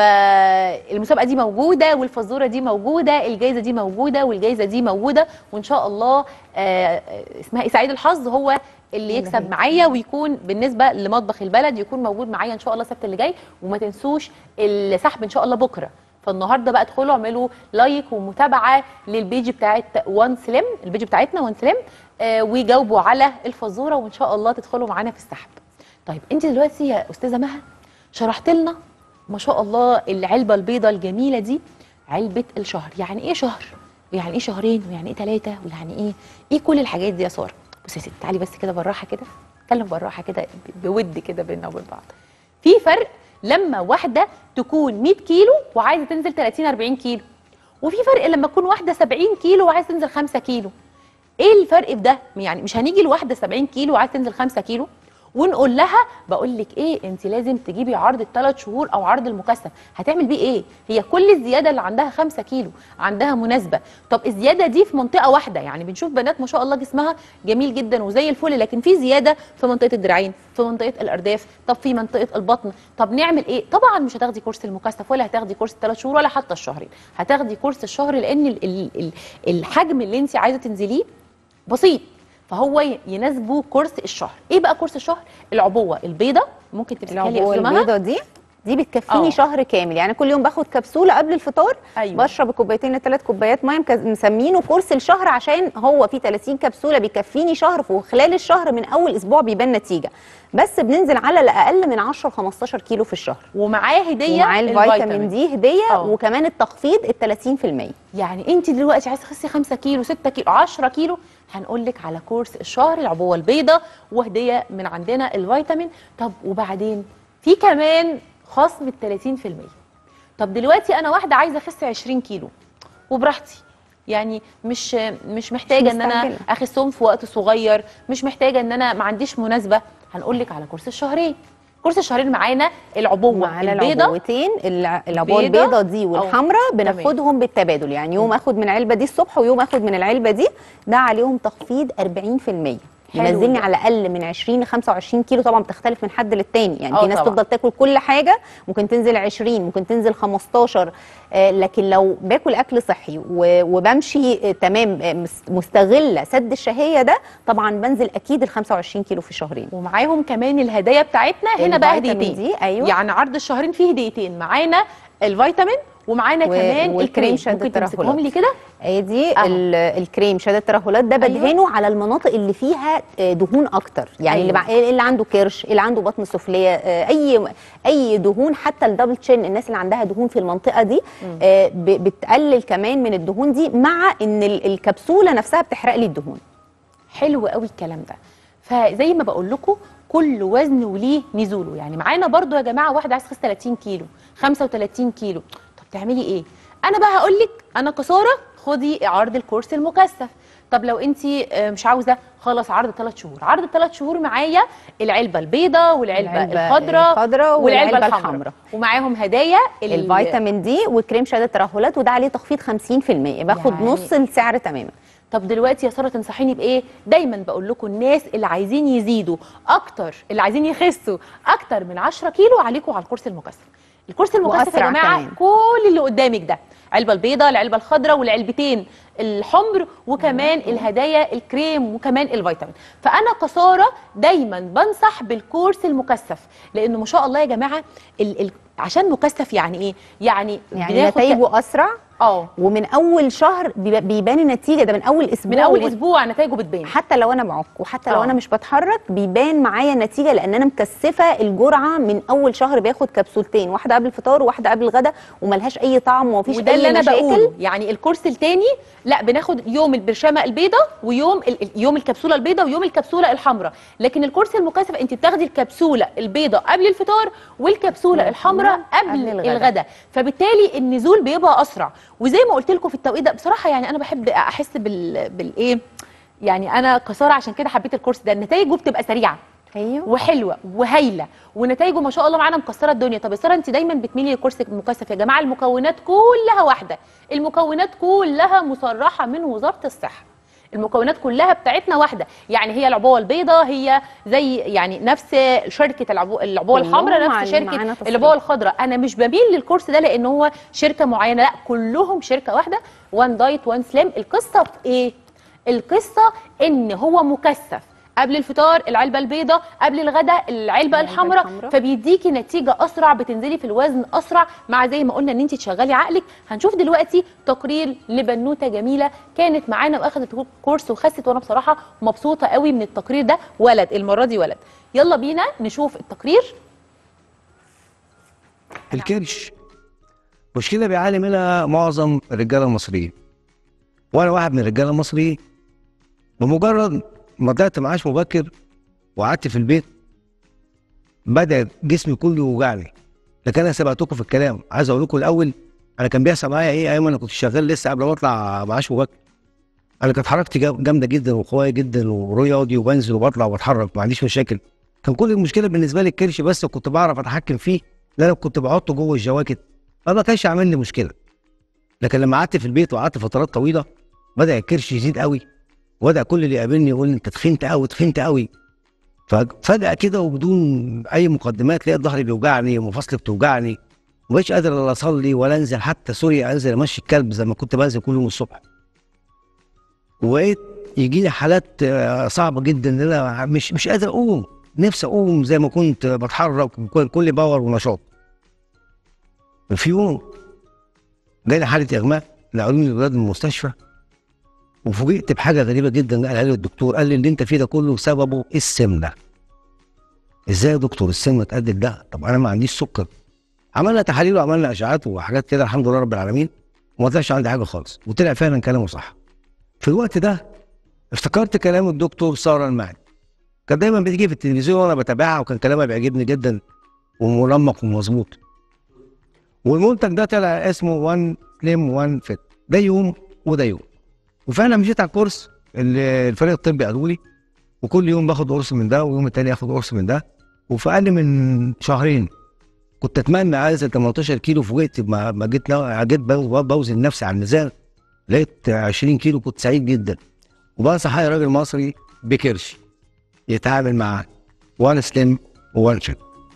فالمسابقه دي موجوده والفزوره دي موجوده الجائزه دي موجوده والجائزه دي موجوده وان شاء الله آه، اسمها إيه؟ سعيد الحظ هو اللي يكسب معايا ويكون بالنسبه لمطبخ البلد يكون موجود معايا ان شاء الله السبت اللي جاي وما تنسوش السحب ان شاء الله بكره فالنهارده بقى ادخلوا اعملوا لايك ومتابعه للبيج بتاعت وان سليم البيج بتاعتنا وان سليم آه وجاوبوا على الفزوره وان شاء الله تدخلوا معانا في السحب طيب انت دلوقتي يا استاذه مها شرحت لنا ما شاء الله العلبه البيضه الجميله دي علبه الشهر يعني ايه شهر ويعني ايه شهرين ويعني ايه ثلاثه ويعني ايه ايه كل الحاجات دي يا ساره بصي يا ستي تعالي بس كده بالراحه كده اتكلم بالراحه كده ب- بود كده بينا وبين بعض في فرق لما واحده تكون 100 كيلو وعايزه تنزل 30 40 كيلو وفي فرق لما تكون واحده 70 كيلو وعايزه تنزل 5 كيلو ايه الفرق في ده يعني مش هنيجي لواحده 70 كيلو وعايزه تنزل 5 كيلو ونقول لها بقول لك ايه انت لازم تجيبي عرض الثلاث شهور او عرض المكثف هتعمل بيه ايه هي كل الزياده اللي عندها 5 كيلو عندها مناسبه طب الزياده دي في منطقه واحده يعني بنشوف بنات ما شاء الله جسمها جميل جدا وزي الفل لكن في زياده في منطقه الدراعين في منطقه الارداف طب في منطقه البطن طب نعمل ايه طبعا مش هتاخدي كورس المكثف ولا هتاخدي كورس الثلاث شهور ولا حتى الشهرين هتاخدي كورس الشهر لان ال ال ال الحجم اللي انت عايزه تنزليه بسيط فهو ي- يناسبه كورس الشهر ايه بقى كورس الشهر العبوه البيضه ممكن تمسكها لي يا العبوه أستاذة مها؟ البيضه دي دي بتكفيني آه. شهر كامل يعني كل يوم باخد كبسوله قبل الفطار أيوة. بشرب كوبايتين لثلاث كوبايات ميه مكز- مسمينه كورس الشهر عشان هو فيه 30 كبسوله بيكفيني شهر وخلال الشهر من اول اسبوع بيبان نتيجه بس بننزل على الاقل من 10 ل 15 كيلو في الشهر ومعاه هديه ومعاه الفيتامين دي هديه آه. وكمان التخفيض ال 30% يعني انت دلوقتي عايزه تخسي 5 كيلو 6 كيلو 10 كيلو هنقول لك على كورس الشهر العبوه البيضاء وهديه من عندنا الفيتامين طب وبعدين في كمان خصم ال 30% طب دلوقتي انا واحده عايزه اخس 20 كيلو وبراحتي يعني مش مش محتاجه ان انا مستعجلة. اخسهم في وقت صغير مش محتاجه ان انا ما عنديش مناسبه هنقول لك على كورس الشهرين كورس الشهرين معانا العبوه معانا البيضاء العبوتين الع- العبوه بيضة البيضه دي والحمراء تمام. بناخدهم بالتبادل يعني يوم اخد من العلبه دي الصبح ويوم اخد من العلبه دي ده عليهم تخفيض 40% حلو ينزلني ده. على الاقل من 20 ل 25 كيلو طبعا بتختلف من حد للتاني يعني آه في ناس طبعاً. تفضل تاكل كل حاجه ممكن تنزل 20 ممكن تنزل 15 آه لكن لو باكل اكل صحي و- وبمشي آه تمام آه مس- مستغله سد الشهيه ده طبعا بنزل اكيد ال 25 كيلو في شهرين ومعاهم كمان الهدايا بتاعتنا هنا بقى الفيتامين هديتين دي، أيوة. يعني عرض الشهرين فيه هديتين معانا الفيتامين ومعانا و- كمان والكريم الكريم شد ممكن تمسكهم الترهلات. لي كده ادي أهو. ال- الكريم شد الترهلات ده أيوة. بدهنه على المناطق اللي فيها آه، دهون اكتر يعني اللي, أيوة. بع- اللي عنده كرش اللي عنده بطن سفليه آه، اي اي دهون حتى الدبل تشين الناس اللي عندها دهون في المنطقه دي آه، ب- بتقلل كمان من الدهون دي مع ان ال- الكبسوله نفسها بتحرق لي الدهون حلو قوي الكلام ده فزي ما بقول لكم كل وزن وليه نزوله يعني معانا برضو يا جماعه واحده عايز تخس 30 كيلو 35 كيلو طب تعملي ايه انا بقى هقول لك انا كساره خدي عرض الكورس المكثف طب لو انت مش عاوزه خلص عرض ثلاث شهور عرض ثلاث شهور معايا العلبه البيضاء والعلبه العلبة الخضراء الخضراء والعلبه والعلبة الحمراء الحمراء. ومعاهم هدايا ال- الفيتامين دي وكريم شد الترهلات وده عليه تخفيض 50% باخد يعني- نص السعر تماما طب دلوقتي يا ساره تنصحيني بايه دايما بقول لكم الناس اللي عايزين يزيدوا اكتر اللي عايزين يخسوا اكتر من 10 كيلو عليكم على الكورس المكثف الكورس المكثف يا وأسرع جماعه كمان. كل اللي قدامك ده العلبه البيضاء العلبه الخضراء والعلبتين الحمر وكمان الهدايا الكريم وكمان الفيتامين فانا كساره دايما بنصح بالكورس المكثف لانه ما شاء الله يا جماعه ال ال عشان مكثف يعني ايه يعني يعني بناخد ك- نتائجه اسرع اه ومن اول شهر بيب- بيبان النتيجه ده من اول اسبوع من اول ومن- اسبوع نتائجه بتبان حتى لو انا معك وحتى لو آه. انا مش بتحرك بيبان معايا النتيجه لان انا مكثفه الجرعه من اول شهر باخد كبسولتين واحده قبل الفطار وواحده قبل الغداء وملهاش اي طعم ومفيش وده اي اللي انا مشاكل بقوله يعني الكورس التاني لا بناخد يوم البرشامه البيضاء ويوم ال- ال- يوم الكبسوله البيضاء ويوم الكبسوله الحمراء لكن الكورس المكثف انت بتاخدي الكبسوله البيضاء قبل الفطار والكبسوله الحمراء قبل, قبل الغداء. الغداء فبالتالي النزول بيبقى اسرع وزي ما قلت لكم في التوقيت ده بصراحه يعني انا بحب احس بال بالايه يعني انا كساره عشان كده حبيت الكورس ده نتائجه بتبقى سريعه ايوه وحلوه وهايله ونتائجه ما شاء الله معانا مكسره الدنيا طب يا ساره انت دايما بتميلي للكورس المكثف يا جماعه المكونات كلها واحده المكونات كلها مصرحه من وزاره الصحه المكونات كلها بتاعتنا واحده يعني هي العبوه البيضاء هي زي يعني نفس شركه العبوه العبوه كلهم الحمراء مع- نفس معانا شركه تصريح. العبوه الخضراء انا مش بميل للكورس ده لان هو شركه معينه لا كلهم شركه واحده وان دايت وان سليم القصه في ايه القصه ان هو مكثف قبل الفطار العلبه البيضاء قبل الغداء العلبه الحمراء الحمراء. فبيديكي نتيجه اسرع بتنزلي في الوزن اسرع مع زي ما قلنا ان انت تشغلي عقلك هنشوف دلوقتي تقرير لبنوته جميله كانت معانا واخدت كورس وخست وانا بصراحه مبسوطه قوي من التقرير ده ولد المره دي ولد يلا بينا نشوف التقرير الكرش مشكله بيعاني منها معظم الرجاله المصريين وانا واحد من الرجاله المصريين بمجرد ما طلعت معاش مبكر وقعدت في البيت بدا جسمي كله يوجعني لكن انا سبقتكم في الكلام عايز اقول لكم الاول انا كان بيحصل معايا ايه ايام انا كنت شغال لسه قبل ما اطلع معاش مبكر انا كانت حركتي جا- جامده جدا وقويه جدا ورياضي وبنزل وبطلع وبتحرك ما عنديش مشاكل كان كل المشكله بالنسبه لي الكرش بس كنت بعرف اتحكم فيه اللي انا كنت بحطه جوه الجواكت فما كانش عامل لي مشكله لكن لما قعدت في البيت وقعدت فترات طويله بدا الكرش يزيد قوي وبدا كل اللي يقابلني يقول لي انت تخنت قوي تخنت قوي ففجاه كده وبدون اي مقدمات لقيت ظهري بيوجعني ومفاصلي بتوجعني ومبقتش قادر لا اصلي ولا انزل حتى سوري انزل امشي الكلب زي ما كنت بنزل كل يوم الصبح وبقيت يجي لي حالات آه، صعبه جدا ان انا مش مش قادر اقوم نفسي اقوم زي ما كنت بتحرك وكل- كل باور ونشاط في يوم جالي حاله اغماء نقلوني لولاد المستشفى وفوجئت بحاجه غريبه جدا قالها لي الدكتور قال لي اللي انت فيه ده كله سببه السمنه ازاي يا دكتور السمنه تقدم ده طب انا ما عنديش سكر عملنا تحاليل وعملنا اشعاعات وحاجات كده الحمد لله رب العالمين وما طلعش عندي حاجه خالص وطلع فعلا كلامه صح في الوقت ده افتكرت كلام الدكتور ساره المعني كان دايما بتيجي في التلفزيون وانا بتابعها وكان كلامها بيعجبني جدا ومنمق ومظبوط والمنتج ده طلع اسمه وان سليم وان فيت ده يوم وده يوم وفعلا مشيت على الكورس اللي الفريق الطبي قالوا لي وكل يوم باخد قرص من ده ويوم التاني اخد قرص من ده وفي اقل من شهرين كنت اتمنى عايز 18 كيلو فوجئت ما ما جيت نا- جيت بو- بوزن نفسي على الميزان لقيت 20 كيلو كنت سعيد جدا وبنصح اي راجل مصري بكرش يتعامل مع وان سليم وان فيت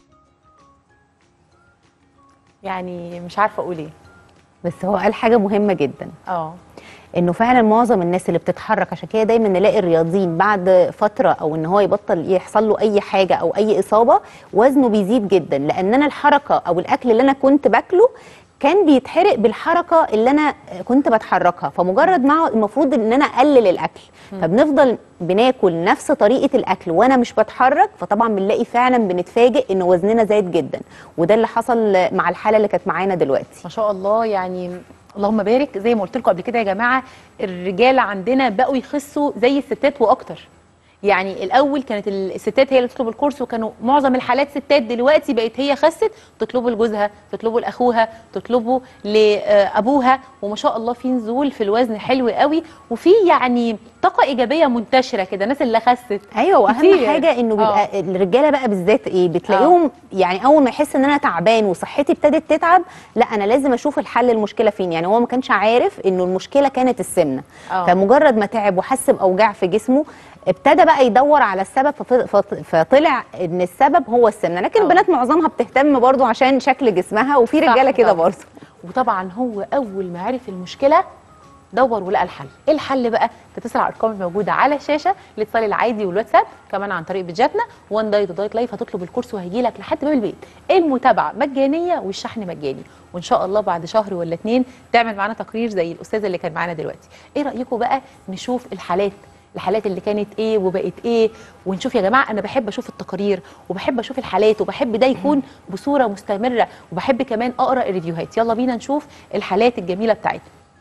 يعني مش عارفه اقول ايه بس هو قال حاجه مهمه جدا اه انه فعلا معظم الناس اللي بتتحرك عشان كده دايما نلاقي الرياضيين بعد فتره او ان هو يبطل يحصل له اي حاجه او اي اصابه وزنه بيزيد جدا لان انا الحركه او الاكل اللي انا كنت باكله كان بيتحرق بالحركه اللي انا كنت بتحركها فمجرد ما المفروض ان انا اقلل الاكل فبنفضل بناكل نفس طريقه الاكل وانا مش بتحرك فطبعا بنلاقي فعلا بنتفاجئ ان وزننا زايد جدا وده اللي حصل مع الحاله اللي كانت معانا دلوقتي ما شاء الله يعني اللهم بارك زي ما قلت لكم قبل كده يا جماعه الرجاله عندنا بقوا يخسوا زي الستات واكتر يعني الاول كانت الستات هي اللي تطلب الكورس وكانوا معظم الحالات ستات دلوقتي بقت هي خست تطلبه لجوزها تطلبه لاخوها تطلبه لابوها وما شاء الله في نزول في الوزن حلو قوي وفي يعني طاقه ايجابيه منتشره كده الناس اللي خست ايوه واهم كتير. حاجه انه بيبقى الرجاله بقى بالذات ايه بتلاقيهم يعني اول ما يحس ان انا تعبان وصحتي ابتدت تتعب لا انا لازم اشوف الحل المشكله فين يعني هو ما كانش عارف انه المشكله كانت السمنه آه. فمجرد ما تعب وحس باوجاع في جسمه ابتدى بقى يدور على السبب فف- فط- فطلع ان السبب هو السمنه لكن آه. البنات معظمها بتهتم برضو عشان شكل جسمها وفي صح رجاله كده طبعاً. برضو وطبعا هو اول ما عرف المشكله دور ولقى الحل ايه الحل بقى تتصل على الارقام الموجوده على الشاشه الاتصال العادي والواتساب كمان عن طريق بيجاتنا وان دايت ودايت لايف هتطلب الكورس وهيجي لك لحد باب البيت المتابعه مجانيه والشحن مجاني وان شاء الله بعد شهر ولا اتنين تعمل معانا تقرير زي الاستاذه اللي كان معانا دلوقتي ايه رايكم بقى نشوف الحالات الحالات اللي كانت ايه وبقت ايه ونشوف يا جماعه انا بحب اشوف التقارير وبحب اشوف الحالات وبحب ده يكون بصوره مستمره وبحب كمان اقرا الريفيوهات يلا بينا نشوف الحالات الجميله بتاعتنا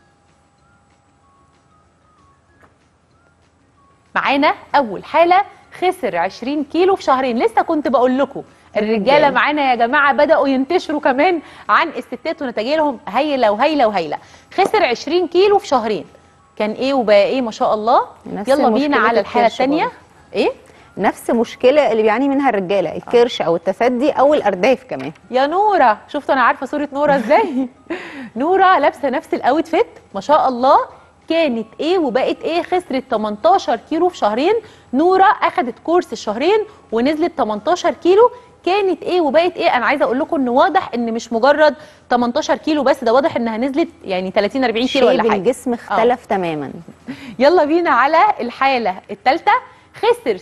معانا اول حاله خسر 20 كيلو في شهرين لسه كنت بقول لكم الرجاله الرجالة. معانا يا جماعه بداوا ينتشروا كمان عن الستات ونتائجهم هايله وهايله وهايله خسر 20 كيلو في شهرين كان ايه وبقى ايه ما شاء الله نفس يلا بينا مشكلة على الحاله الكرش الثانيه برضه. ايه نفس مشكله اللي بيعاني منها الرجاله الكرش او التسدي او الارداف كمان يا نورة شفتوا انا عارفة صورة نورة ازاي نورة لابسة نفس الاوت فيت ما شاء الله كانت ايه وبقت ايه خسرت 18 كيلو في شهرين نورة اخدت كورس الشهرين ونزلت 18 كيلو كانت ايه وبقت ايه انا عايزه اقول لكم ان واضح ان مش مجرد 18 كيلو بس ده واضح انها نزلت يعني 30 40 كيلو ولا شيب حاجه الجسم اختلف تماما يلا بينا على الحاله الثالثه خسر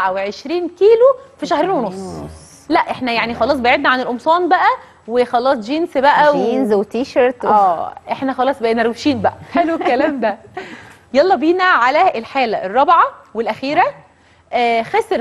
27 كيلو في شهرين ونص لا احنا يعني خلاص بعدنا عن القمصان بقى وخلاص جينز بقى و... جينز وتي شيرت اه احنا خلاص بقينا روشين بقى حلو الكلام ده يلا بينا على الحاله الرابعه والاخيره آه خسر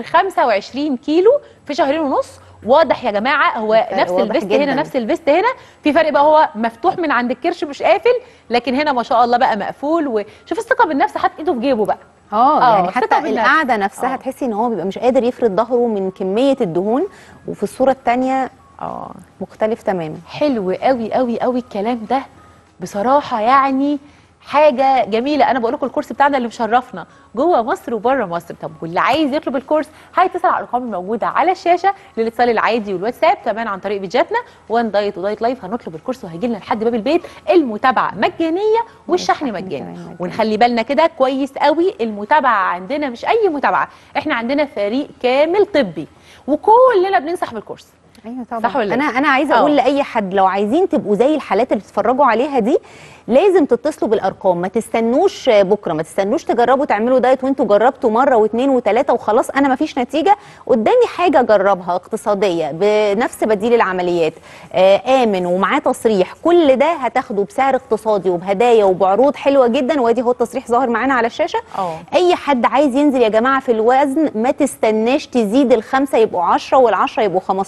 25 كيلو في شهرين ونص واضح يا جماعه هو فرق نفس واضح الفيست هنا جداً. نفس الفيست هنا في فرق بقى هو مفتوح من عند الكرش مش قافل لكن هنا ما شاء الله بقى مقفول وشوف الثقه بالنفس حاطط ايده في جيبه بقى اه آه، يعني ثقة حتى بالنفس. القعده نفسها آه. تحسي ان هو بيبقى مش قادر يفرد ظهره من كميه الدهون وفي الصوره الثانيه اه مختلف تماما حلو قوي قوي قوي الكلام ده بصراحه يعني حاجه جميله انا بقول لكم الكورس بتاعنا اللي مشرفنا جوه مصر وبره مصر طب واللي عايز يطلب الكورس هيتصل على الارقام الموجوده على الشاشه للاتصال العادي والواتساب كمان عن طريق فيديوهاتنا وان دايت ودايت لايف هنطلب الكورس وهيجي لنا لحد باب البيت المتابعه مجانيه والشحن والشحن مجاني كمان مجاني. ونخلي بالنا كده كويس قوي المتابعه عندنا مش اي متابعه احنا عندنا فريق كامل طبي وكلنا بننصح بالكورس ايوه طبعا صح ولا إيه؟ انا انا عايزه آه. اقول لاي حد لو عايزين تبقوا زي الحالات اللي بتتفرجوا عليها دي لازم تتصلوا بالارقام ما تستنوش بكره ما تستنوش تجربوا تعملوا دايت وانتوا جربتوا مره واثنين وثلاثه وخلاص انا ما فيش نتيجه قدامي حاجه اجربها اقتصاديه بنفس بديل العمليات آه امن ومعاه تصريح كل ده هتاخده بسعر اقتصادي وبهدايا وبعروض حلوه جدا وادي هو التصريح ظاهر معانا على الشاشه اه اي حد عايز ينزل يا جماعه في الوزن ما تستناش تزيد الخمسه يبقوا 10 والعشرة يبقوا 15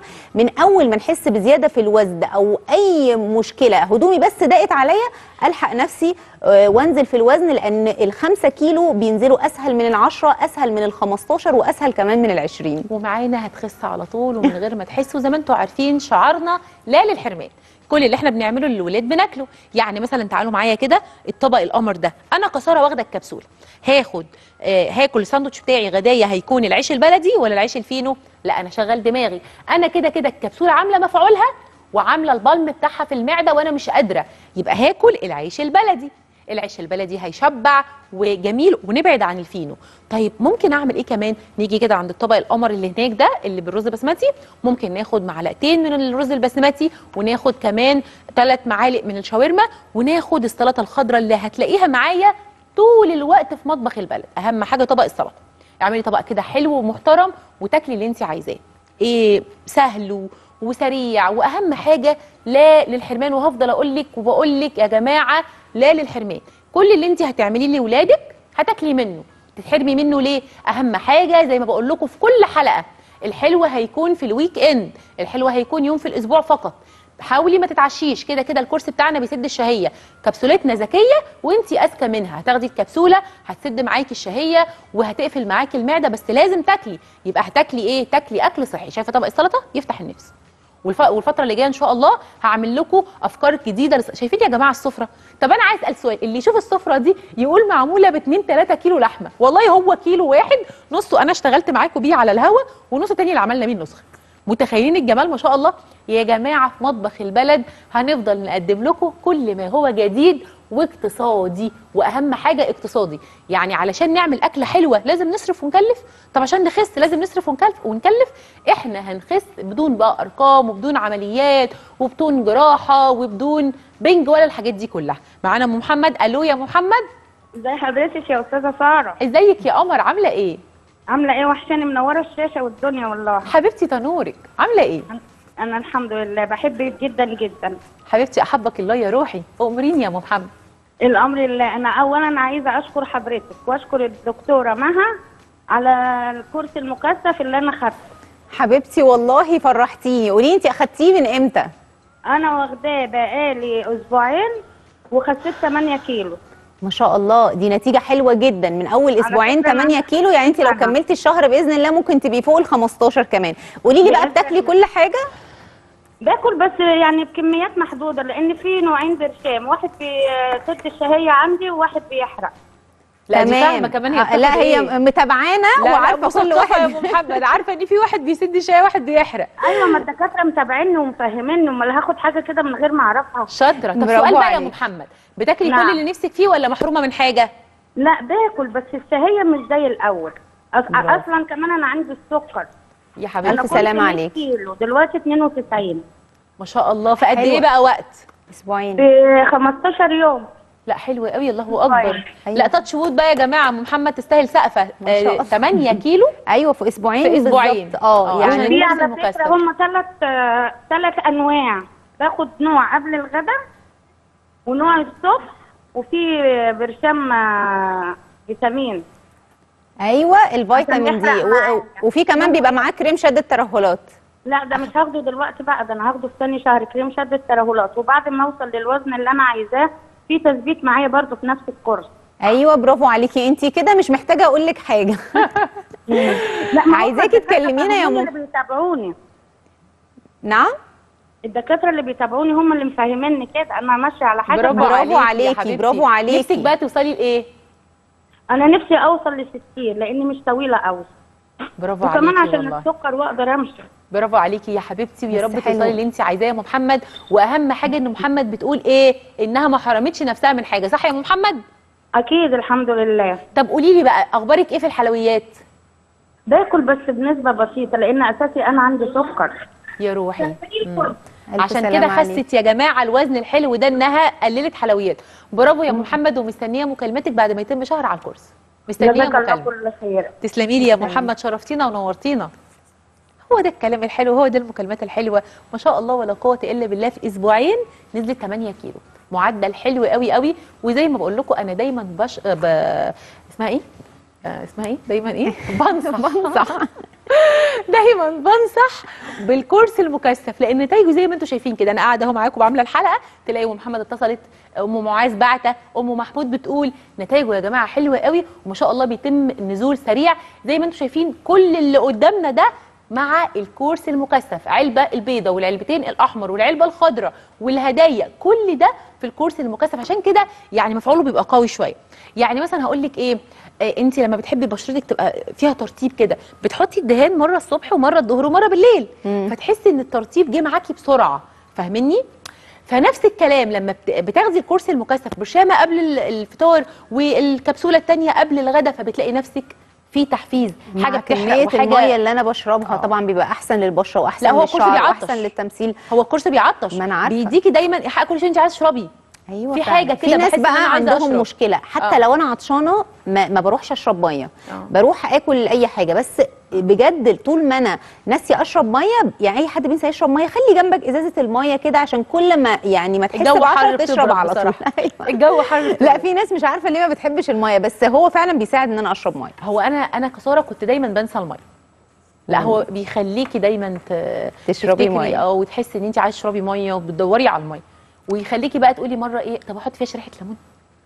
من اول ما نحس بزياده في الوزن او اي مشكله هدومي بس ضاقت عليا الحق نفسي آه، وانزل في الوزن لان الخمسة كيلو بينزلوا اسهل من العشرة اسهل من الخمستاشر واسهل كمان من العشرين ومعانا هتخس على طول ومن غير ما تحسوا زي ما انتوا عارفين شعارنا لا للحرمان كل اللي احنا بنعمله للولاد بناكله يعني مثلا تعالوا معايا كده الطبق القمر ده انا كساره واخده الكبسوله هاخد آه هاكل الساندوتش بتاعي غدايا هيكون العيش البلدي ولا العيش الفينو لا انا شغال دماغي انا كده كده الكبسوله عامله مفعولها وعامله البلم بتاعها في المعده وانا مش قادره يبقى هاكل العيش البلدي العيش البلدي هيشبع وجميل ونبعد عن الفينو طيب ممكن اعمل ايه كمان نيجي كده عند الطبق القمر اللي هناك ده اللي بالرز بسمتي ممكن ناخد معلقتين من الرز البسمتي وناخد كمان ثلاث معالق من الشاورما وناخد السلطه الخضراء اللي هتلاقيها معايا طول الوقت في مطبخ البلد اهم حاجه طبق السلطه اعملي طبق كده حلو ومحترم وتاكلي اللي انت عايزاه ايه سهل و- وسريع واهم حاجه لا للحرمان وهفضل اقول لك وبقول لك يا جماعه لا للحرمان كل اللي انت هتعمليه لاولادك هتاكلي منه تتحرمي منه ليه اهم حاجه زي ما بقول لكم في كل حلقه الحلو هيكون في الويك اند الحلو هيكون يوم في الاسبوع فقط حاولي ما تتعشيش كده كده الكورس بتاعنا بيسد الشهيه كبسولتنا ذكيه وانتي اذكى منها هتاخدي الكبسوله هتسد معاكي الشهيه وهتقفل معاكي المعده بس لازم تاكلي يبقى هتاكلي ايه تاكلي اكل صحي شايفه طبق السلطه يفتح النفس والف... والفتره اللي جايه ان شاء الله هعمل لكم افكار جديده لس... شايفين يا جماعه السفره طب انا عايز اسال سؤال اللي يشوف السفره دي يقول معموله ب 2 3 كيلو لحمه والله هو كيلو واحد نصه انا اشتغلت معاكم بيه على الهوا ونص تاني اللي عملنا بيه النسخه متخيلين الجمال ما شاء الله يا جماعه في مطبخ البلد هنفضل نقدم لكم كل ما هو جديد واقتصادي واهم حاجه اقتصادي يعني علشان نعمل اكله حلوه لازم نصرف ونكلف طب عشان نخس لازم نصرف ونكلف ونكلف احنا هنخس بدون بقى ارقام وبدون عمليات وبدون جراحه وبدون بنج ولا الحاجات دي كلها معانا ام محمد الو يا محمد ازي حضرتك يا استاذه ساره ازيك يا قمر عامله ايه عامله ايه وحشاني منوره الشاشه والدنيا والله حبيبتي تنورك عامله ايه انا الحمد لله بحبك جدا جدا حبيبتي احبك الله يا روحي امريني يا ام محمد الامر لله انا اولا عايزه اشكر حضرتك واشكر الدكتوره مها على الكورس المكثف اللي انا خدته حبيبتي والله فرحتيني قولي انت اخدتيه من امتى انا واخداه بقالي اسبوعين وخسيت 8 كيلو ما شاء الله دي نتيجة حلوة جدا من أول أسبوعين فكرة أنا 8 كيلو يعني أنت لو فاهمة. كملتي الشهر بإذن الله ممكن تبقي فوق ال 15 كمان قولي لي بقى بإذن بتاكلي الله. كل حاجة باكل بس يعني بكميات محدوده لان في نوعين برشام واحد بيسد الشهيه عندي وواحد بيحرق لا دي تمام. فاهمه كمان هي آه، لا بتاخد هي إيه؟ متابعانا لا وعارفة لا كل مثقفة يا واحد ام محمد عارفه ان في واحد بيسد شاي واحد بيحرق ايوه ما الدكاتره متابعيني ومفهميني امال هاخد حاجه كده من غير ما اعرفها شاطره طب برافو سؤال بقى يا ام عليك. محمد بتاكلي نعم. كل اللي نفسك فيه ولا محرومه من حاجه لا باكل بس الشهيه مش زي الاول أص... برافو. اصلا كمان انا عندي السكر يا ألف انا حبيبتي كنت سلامة 100 عليك. كيلو دلوقتي 92 ما شاء الله في قد حلوة. ايه بقى وقت أسبوعين في 15 يوم لا حلو قوي الله اكبر أيوة. لا تاتش وود بقى يا جماعه ام محمد تستاهل سقفه ما شاء الله. 8 كيلو أيوة في أسبوعين في أسبوعين. بالظبط. اه آه، يعني عشان في الناس على المكثف. فكره هم ثلاث ثلاث انواع باخد نوع قبل الغداء ونوع الصبح وفي برشام آه، فيتامين أيوة الفيتامين دي يحرق و... معايا. وفي كمان بيبقى معاه كريم شد الترهلات لا ده مش هاخده دلوقتي بقى ده انا هاخده في ثاني شهر كريم شد الترهلات وبعد ما اوصل للوزن اللي انا عايزاه في تثبيت معايا برضو في نفس الكورس أيوة برافو عليكي أنت كده مش محتاجة أقول لك حاجة لا ما هو عايزاكي الدكاترة تكلمينا يا هم مو- اللي بيتابعوني نعم الدكاتره اللي بيتابعوني هم اللي مفهميني كده انا ماشيه على حاجه برافو, برافو عليكي يا عليكي، حبيبتي. برافو عليكي. نفسك بقى توصلي لايه انا نفسي اوصل ل 60 لاني مش طويله قوي برافو وكمان عليكي عشان والله السكر واقدر امشي برافو عليكي يا حبيبتي ويا بس رب حلو. توصلي اللي انت عايزاه يا ام محمد واهم حاجه ان محمد بتقول ايه انها ما حرمتش نفسها من حاجه صح يا ام محمد اكيد الحمد لله طب قولي لي بقى اخبارك ايه في الحلويات باكل بس بنسبه بسيطه لان اساسي انا عندي سكر يا روحي مم. ألف عشان سلامة كده عليك. خست يا جماعه الوزن الحلو ده انها قللت حلويات برافو يا ام محمد ومستنيه مكالمتك بعد ما يتم شهر على الكورس مستنيه جزاك الله مكالمه كل خير تسلمي لي يا محمد شرفتينا ونورتينا هو ده الكلام الحلو هو ده المكالمات الحلوه ما شاء الله ولا قوه الا بالله في اسبوعين نزلت 8 كيلو معدل حلو قوي قوي وزي ما بقول لكم انا دايما بش ب... اسمها ايه آه اسمها ايه دايما ايه بنصح بنصح دايما بنصح بالكورس المكثف لان نتائجه زي ما انتم شايفين كده انا قاعده اهو معاكم بعمل الحلقه تلاقي ام محمد اتصلت ام معاذ بعته ام محمود بتقول نتائجه يا جماعه حلوه قوي وما شاء الله بيتم النزول سريع زي ما انتم شايفين كل اللي قدامنا ده مع الكورس المكثف علبه البيضه والعلبتين الاحمر والعلبه الخضراء والهدايا كل ده في الكورس المكثف عشان كده يعني مفعوله بيبقى قوي شويه يعني مثلا هقول لك ايه آه، انت لما بتحبي بشرتك تبقى فيها ترطيب كده بتحطي الدهان مره الصبح ومره الظهر ومره بالليل فتحسي ان الترطيب جه معاكي بسرعه فاهمني فنفس الكلام لما بت- بتاخدي الكورس المكثف برشامه قبل ال- الفطار والكبسوله الثانيه قبل الغداء فبتلاقي نفسك في تحفيز حاجه حاجه بتحرق كميه وحاجه الميه اللي انا بشربها آه. طبعا بيبقى احسن للبشره واحسن لا، هو الكورس للشعر بيعطش. واحسن للتمثيل هو الكورس بيعطش ما أنا عارفة. بيديكي دايما ايحاء كل شيء انت عايزه تشربي ايوه في فعلا. حاجة كده في ناس بحس إن أنا بقى عايزة عندهم أشرب. مشكله حتى آه. لو انا عطشانه ما, ما بروحش اشرب ميه آه. بروح اكل اي حاجه بس بجد طول ما انا ناسيه اشرب ميه يعني اي حد بينسى يشرب ميه خلي جنبك ازازه الميه كده عشان كل ما يعني ما تحس الجو بعطش حر تشرب بتبرد على طول بصراحة. أيوة. الجو حر لا في ناس مش عارفه ليه ما بتحبش الميه بس هو فعلا بيساعد ان انا اشرب ميه هو انا انا كساره كنت دايما بنسى الميه لا مم. هو بيخليكي دايما ت- تشربي تفتكري مية. اه وتحسي ان انت عايزه تشربي ميه وبتدوري على الميه ويخليكي بقى تقولي مره ايه طب احط فيها شريحه ليمون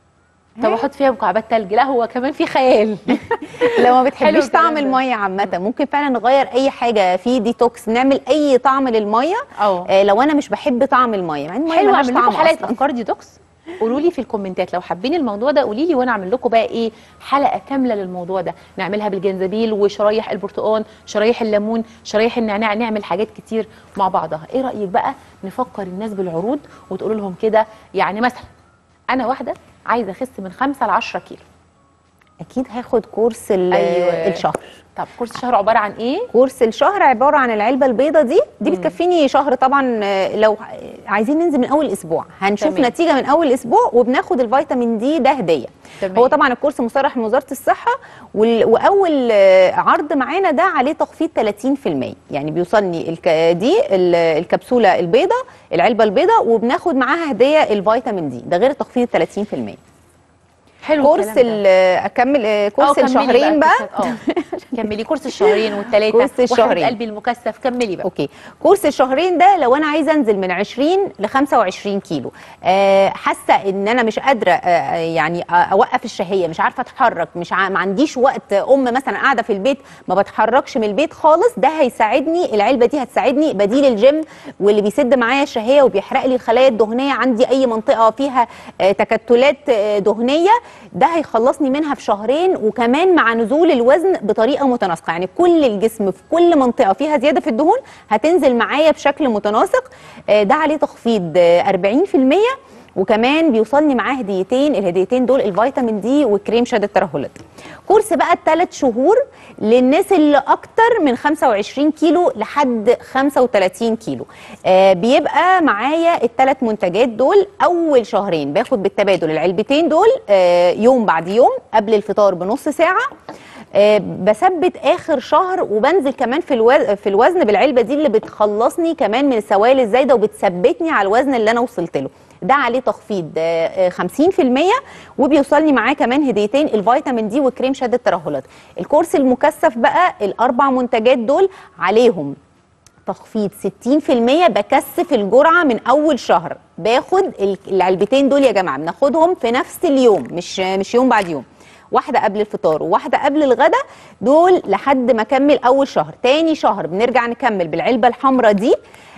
طب احط فيها مكعبات تلج لا هو كمان في خيال لو ما حلو بتحبيش الكلام طعم ده. الميه عامه ممكن فعلا نغير اي حاجه في ديتوكس نعمل اي طعم للميه اه آه لو انا مش بحب طعم الميه مع ان الميه حلو ملهاش اعمل لكم طعم حلقه اصلا افكار ديتوكس قولوا لي في الكومنتات لو حابين الموضوع ده قولي لي وانا اعمل لكم بقى ايه حلقه كامله للموضوع ده نعملها بالجنزبيل وشرايح البرتقال شرايح الليمون شرايح النعناع نعمل حاجات كتير مع بعضها ايه رايك بقى نفكر الناس بالعروض وتقولوا لهم كده يعني مثلا انا واحده عايزه اخس من 5 ل 10 كيلو اكيد هاخد كورس ال- أيوة. الشهر طب كورس الشهر عباره عن ايه كورس الشهر عباره عن العلبه البيضه دي دي بتكفيني شهر طبعا آه، لو عايزين ننزل من اول اسبوع هنشوف تمام. نتيجه من اول اسبوع وبناخد الفيتامين دي ده هديه تمام. هو طبعا الكورس مصرح من وزاره الصحه وال- واول آه، عرض معانا ده عليه تخفيض 30% يعني بيوصلني الك... دي ال- الكبسوله البيضه العلبه البيضه وبناخد معاها هديه الفيتامين دي ده غير التخفيض 30% حلو كورس الكلام ده. ال- اكمل آه، كورس آه، كملي الشهرين بقى كورسات، اه كملي كورس الشهرين والثلاثه كورس الشهرين. قلبي المكثف كملي بقى اوكي كورس الشهرين ده لو انا عايزه انزل من 20 ل 25 كيلو آه، حاسه ان انا مش قادره آه، يعني آه، اوقف الشهيه مش عارفه اتحرك مش ع... ما عنديش وقت ام مثلا قاعده في البيت ما بتحركش من البيت خالص ده هيساعدني العلبه دي هتساعدني بديل الجيم واللي بيسد معايا الشهيه وبيحرق لي الخلايا الدهنيه عندي اي منطقه فيها آه، تكتلات آه، دهنيه ده هيخلصني منها في شهرين وكمان مع نزول الوزن بطريقه متناسقه يعني كل الجسم في كل منطقه فيها زياده في الدهون هتنزل معايا بشكل متناسق آه، ده عليه تخفيض آه، 40% وكمان بيوصلني معاه هديتين الهديتين دول الفيتامين دي وكريم شد الترهلات كورس بقى الثلاث شهور للناس اللي اكتر من 25 كيلو لحد 35 كيلو آه بيبقى معايا الثلاث منتجات دول اول شهرين باخد بالتبادل العلبتين دول آه يوم بعد يوم قبل الفطار بنص ساعه آه، بثبت اخر شهر وبنزل كمان في الوزن في الوزن بالعلبه دي اللي بتخلصني كمان من السوائل الزايده وبتثبتني على الوزن اللي انا وصلت له ده عليه تخفيض آه، آه، 50% وبيوصلني معاه كمان هديتين الفيتامين دي وكريم شد الترهلات الكورس المكثف بقى الاربع منتجات دول عليهم تخفيض 60% بكثف الجرعه من اول شهر باخد ال- العلبتين دول يا جماعه بناخدهم في نفس اليوم مش مش يوم بعد يوم واحدة قبل الفطار وواحدة قبل الغداء دول لحد ما اكمل اول شهر تاني شهر بنرجع نكمل بالعلبة الحمراء دي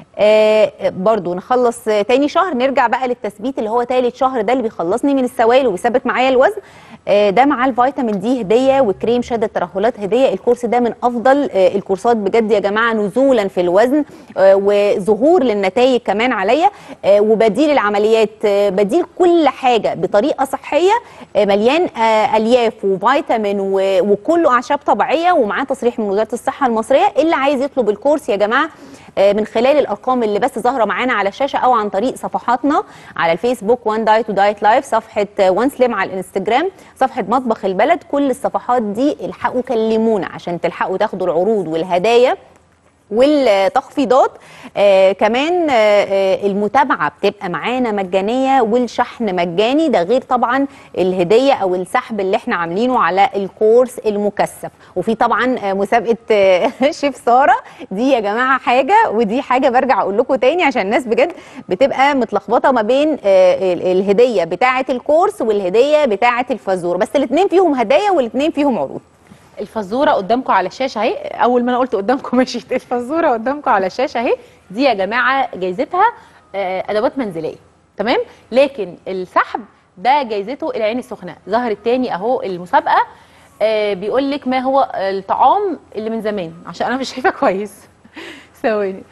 آه برضو نخلص آه، تاني شهر نرجع بقى للتثبيت اللي هو تالت شهر ده اللي بيخلصني من السوائل وبيثبت معايا الوزن آه ده مع الفيتامين دي هديه وكريم شد الترهلات هديه الكورس ده من افضل آه الكورسات بجد يا جماعه نزولا في الوزن آه وظهور للنتائج كمان عليا آه وبديل العمليات آه بديل كل حاجه بطريقه صحيه آه مليان آه الياف وفيتامين و- وكله اعشاب طبيعيه ومعاه تصريح من وزاره الصحه المصريه اللي عايز يطلب الكورس يا جماعه آه، من خلال الارقام اللي بس ظاهره معانا على الشاشه او عن طريق صفحاتنا على الفيسبوك وان دايت ودايت لايف صفحه وان سليم على الانستجرام صفحه مطبخ البلد كل الصفحات دي الحقوا كلمونا عشان تلحقوا تاخدوا العروض والهدايا والتخفيضات آه كمان آه آه، المتابعه بتبقى معانا مجانيه والشحن مجاني ده غير طبعا الهديه او السحب اللي احنا عاملينه على الكورس المكثف وفي طبعا آه، مسابقه آه، شيف ساره دي يا جماعه حاجه ودي حاجه برجع اقول لكم تاني عشان الناس بجد بتبقى متلخبطه ما بين آه، ال- الهديه بتاعه الكورس والهديه بتاعه الفازور بس الاثنين فيهم هدايا والاثنين فيهم عروض الفزوره قدامكم على الشاشه اهي اول ما انا قلت قدامكم مشيت الفزوره قدامكم على الشاشه اهي دي يا جماعه جايزتها آه، ادوات منزليه تمام لكن السحب ده جايزته العين السخنه ظهر التاني اهو المسابقه آه، بيقول لك ما هو الطعام اللي من زمان عشان انا مش شايفه كويس ثواني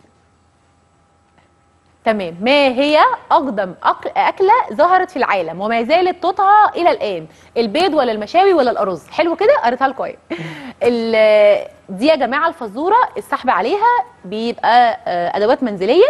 تمام ما هي اقدم أك- اكله ظهرت في العالم وما زالت تطهى الى الان البيض ولا المشاوي ولا الارز حلو كده قريتها لكم اهي ال- دي يا جماعه الفزوره السحب عليها بيبقى آه، ادوات منزليه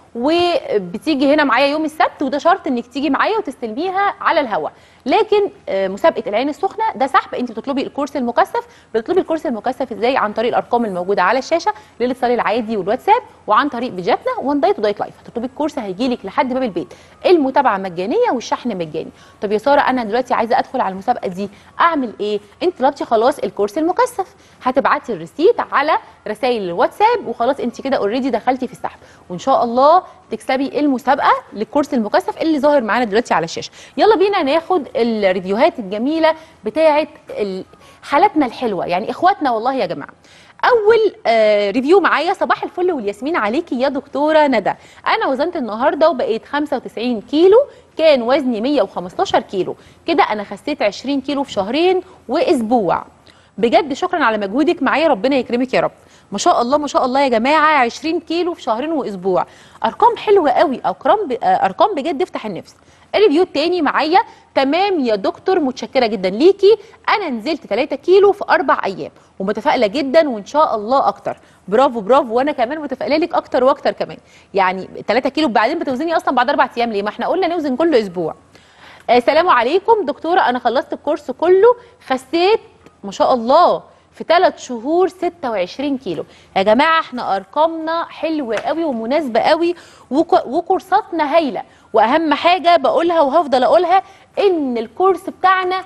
وبتيجي هنا معايا يوم السبت وده شرط انك تيجي معايا وتستلميها على الهواء لكن آه، مسابقه العين السخنه ده سحب انت بتطلبي الكورس المكثف بتطلبي الكورس المكثف ازاي عن طريق الارقام الموجوده على الشاشه للاتصال العادي والواتساب وعن طريق فيديوهاتنا وان دايت ودايت لايف هتطلبي الكورس هيجي لك لحد باب البيت المتابعه مجانيه والشحن مجاني طب يا ساره انا دلوقتي عايزه ادخل على المسابقه دي اعمل ايه انت طلبتي خلاص الكورس المكثف هتبعتي الريسيت على رسائل الواتساب وخلاص انت كده اوريدي دخلتي في السحب وان شاء الله تكسبي المسابقه للكورس المكثف اللي ظاهر معانا دلوقتي على الشاشه يلا بينا ناخد الريفيوهات الجميله بتاعه ال- حالاتنا الحلوه يعني اخواتنا والله يا جماعه اول آه ريفيو معايا صباح الفل والياسمين عليكي يا دكتوره ندى انا وزنت النهارده وبقيت 95 كيلو كان وزني 115 كيلو كده انا خسيت 20 كيلو في شهرين واسبوع بجد شكرا على مجهودك معايا ربنا يكرمك يا رب ما شاء الله ما شاء الله يا جماعه 20 كيلو في شهرين واسبوع ارقام حلوه قوي ارقام ب... آه، ارقام بجد تفتح النفس الريفيو التاني معايا تمام يا دكتور متشكره جدا ليكي انا نزلت 3 كيلو في اربع ايام ومتفائله جدا وان شاء الله اكتر برافو برافو وانا كمان متفائله لك اكتر واكتر كمان يعني 3 كيلو بعدين بتوزني اصلا بعد اربع ايام ليه ما احنا قلنا نوزن كل اسبوع آه، سلام عليكم دكتوره انا خلصت الكورس كله خسيت ما شاء الله في ثلاث شهور 26 كيلو يا جماعه احنا ارقامنا حلوه قوي ومناسبه قوي وك- وكورساتنا هايله واهم حاجه بقولها وهفضل اقولها ان الكورس بتاعنا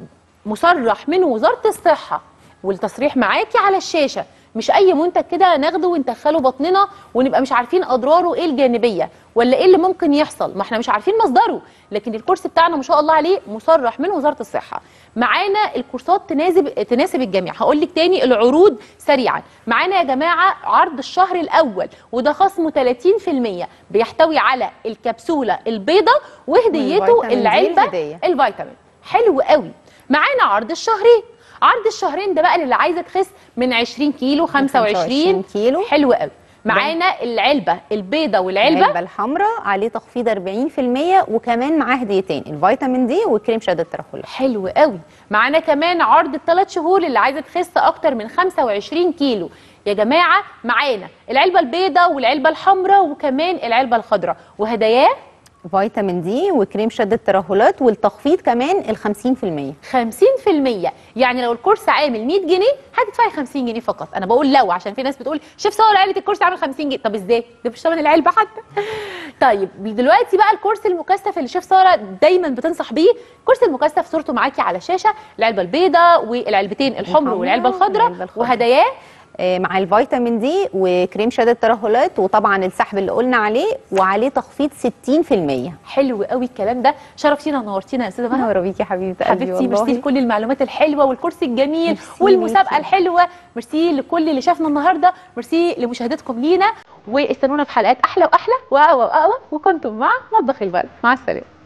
مصرح من وزاره الصحه والتصريح معاكي على الشاشه مش اي منتج كده ناخده وندخله بطننا ونبقى مش عارفين اضراره ايه الجانبيه ولا ايه اللي ممكن يحصل ما احنا مش عارفين مصدره لكن الكورس بتاعنا ما شاء الله عليه مصرح من وزاره الصحه معانا الكورسات تناسب تناسب الجميع هقول لك تاني العروض سريعا معانا يا جماعه عرض الشهر الاول وده خصم 30% بيحتوي على الكبسوله البيضه وهديته والفيتامين دي العلبه الهدية. الفيتامين حلو قوي معانا عرض الشهرين عرض الشهرين ده بقى اللي عايزه تخس من 20 كيلو 25 25 كيلو. حلو قوي معانا العلبه البيضه والعلبه العلبه الحمراء عليه تخفيض 40% وكمان معاه هديتين الفيتامين دي وكريم شد الترهل حلو قوي معانا كمان عرض الثلاث شهور اللي عايزه تخس اكتر من 25 كيلو يا جماعه معانا العلبه البيضاء والعلبه الحمراء وكمان العلبه الخضراء وهداياه فيتامين دي وكريم شد الترهلات والتخفيض كمان ال 50% 50% يعني لو الكورس عامل 100 جنيه هتدفعي 50 جنيه فقط انا بقول لو عشان في ناس بتقول شوف صور علبه الكورس عامل 50 جنيه طب ازاي ده مش ثمن العلبه حتى طيب دلوقتي بقى الكورس المكثف اللي شيف ساره دايما بتنصح بيه الكورس المكثف صورته معاكي على الشاشه العلبه البيضاء والعلبتين الحمر الحمرا والعلبه الخضراء والعلبة الخضراء. وهداياه آه، مع الفيتامين دي وكريم شد الترهلات وطبعا السحب اللي قلنا عليه وعليه تخفيض 60% حلو قوي الكلام ده شرفتينا ونورتينا يا استاذه مها نور بيكي يا حبيبه قلبي حبيبتي ميرسي والله لكل المعلومات الحلوه والكورس الجميل ميرسي والمسابقه ليكي. الحلوه ميرسي لكل اللي شافنا النهارده ميرسي لمشاهدتكم لينا واستنونا في حلقات احلى واحلى واقوى واقوى وكنتم مع مطبخ البلد مع السلامه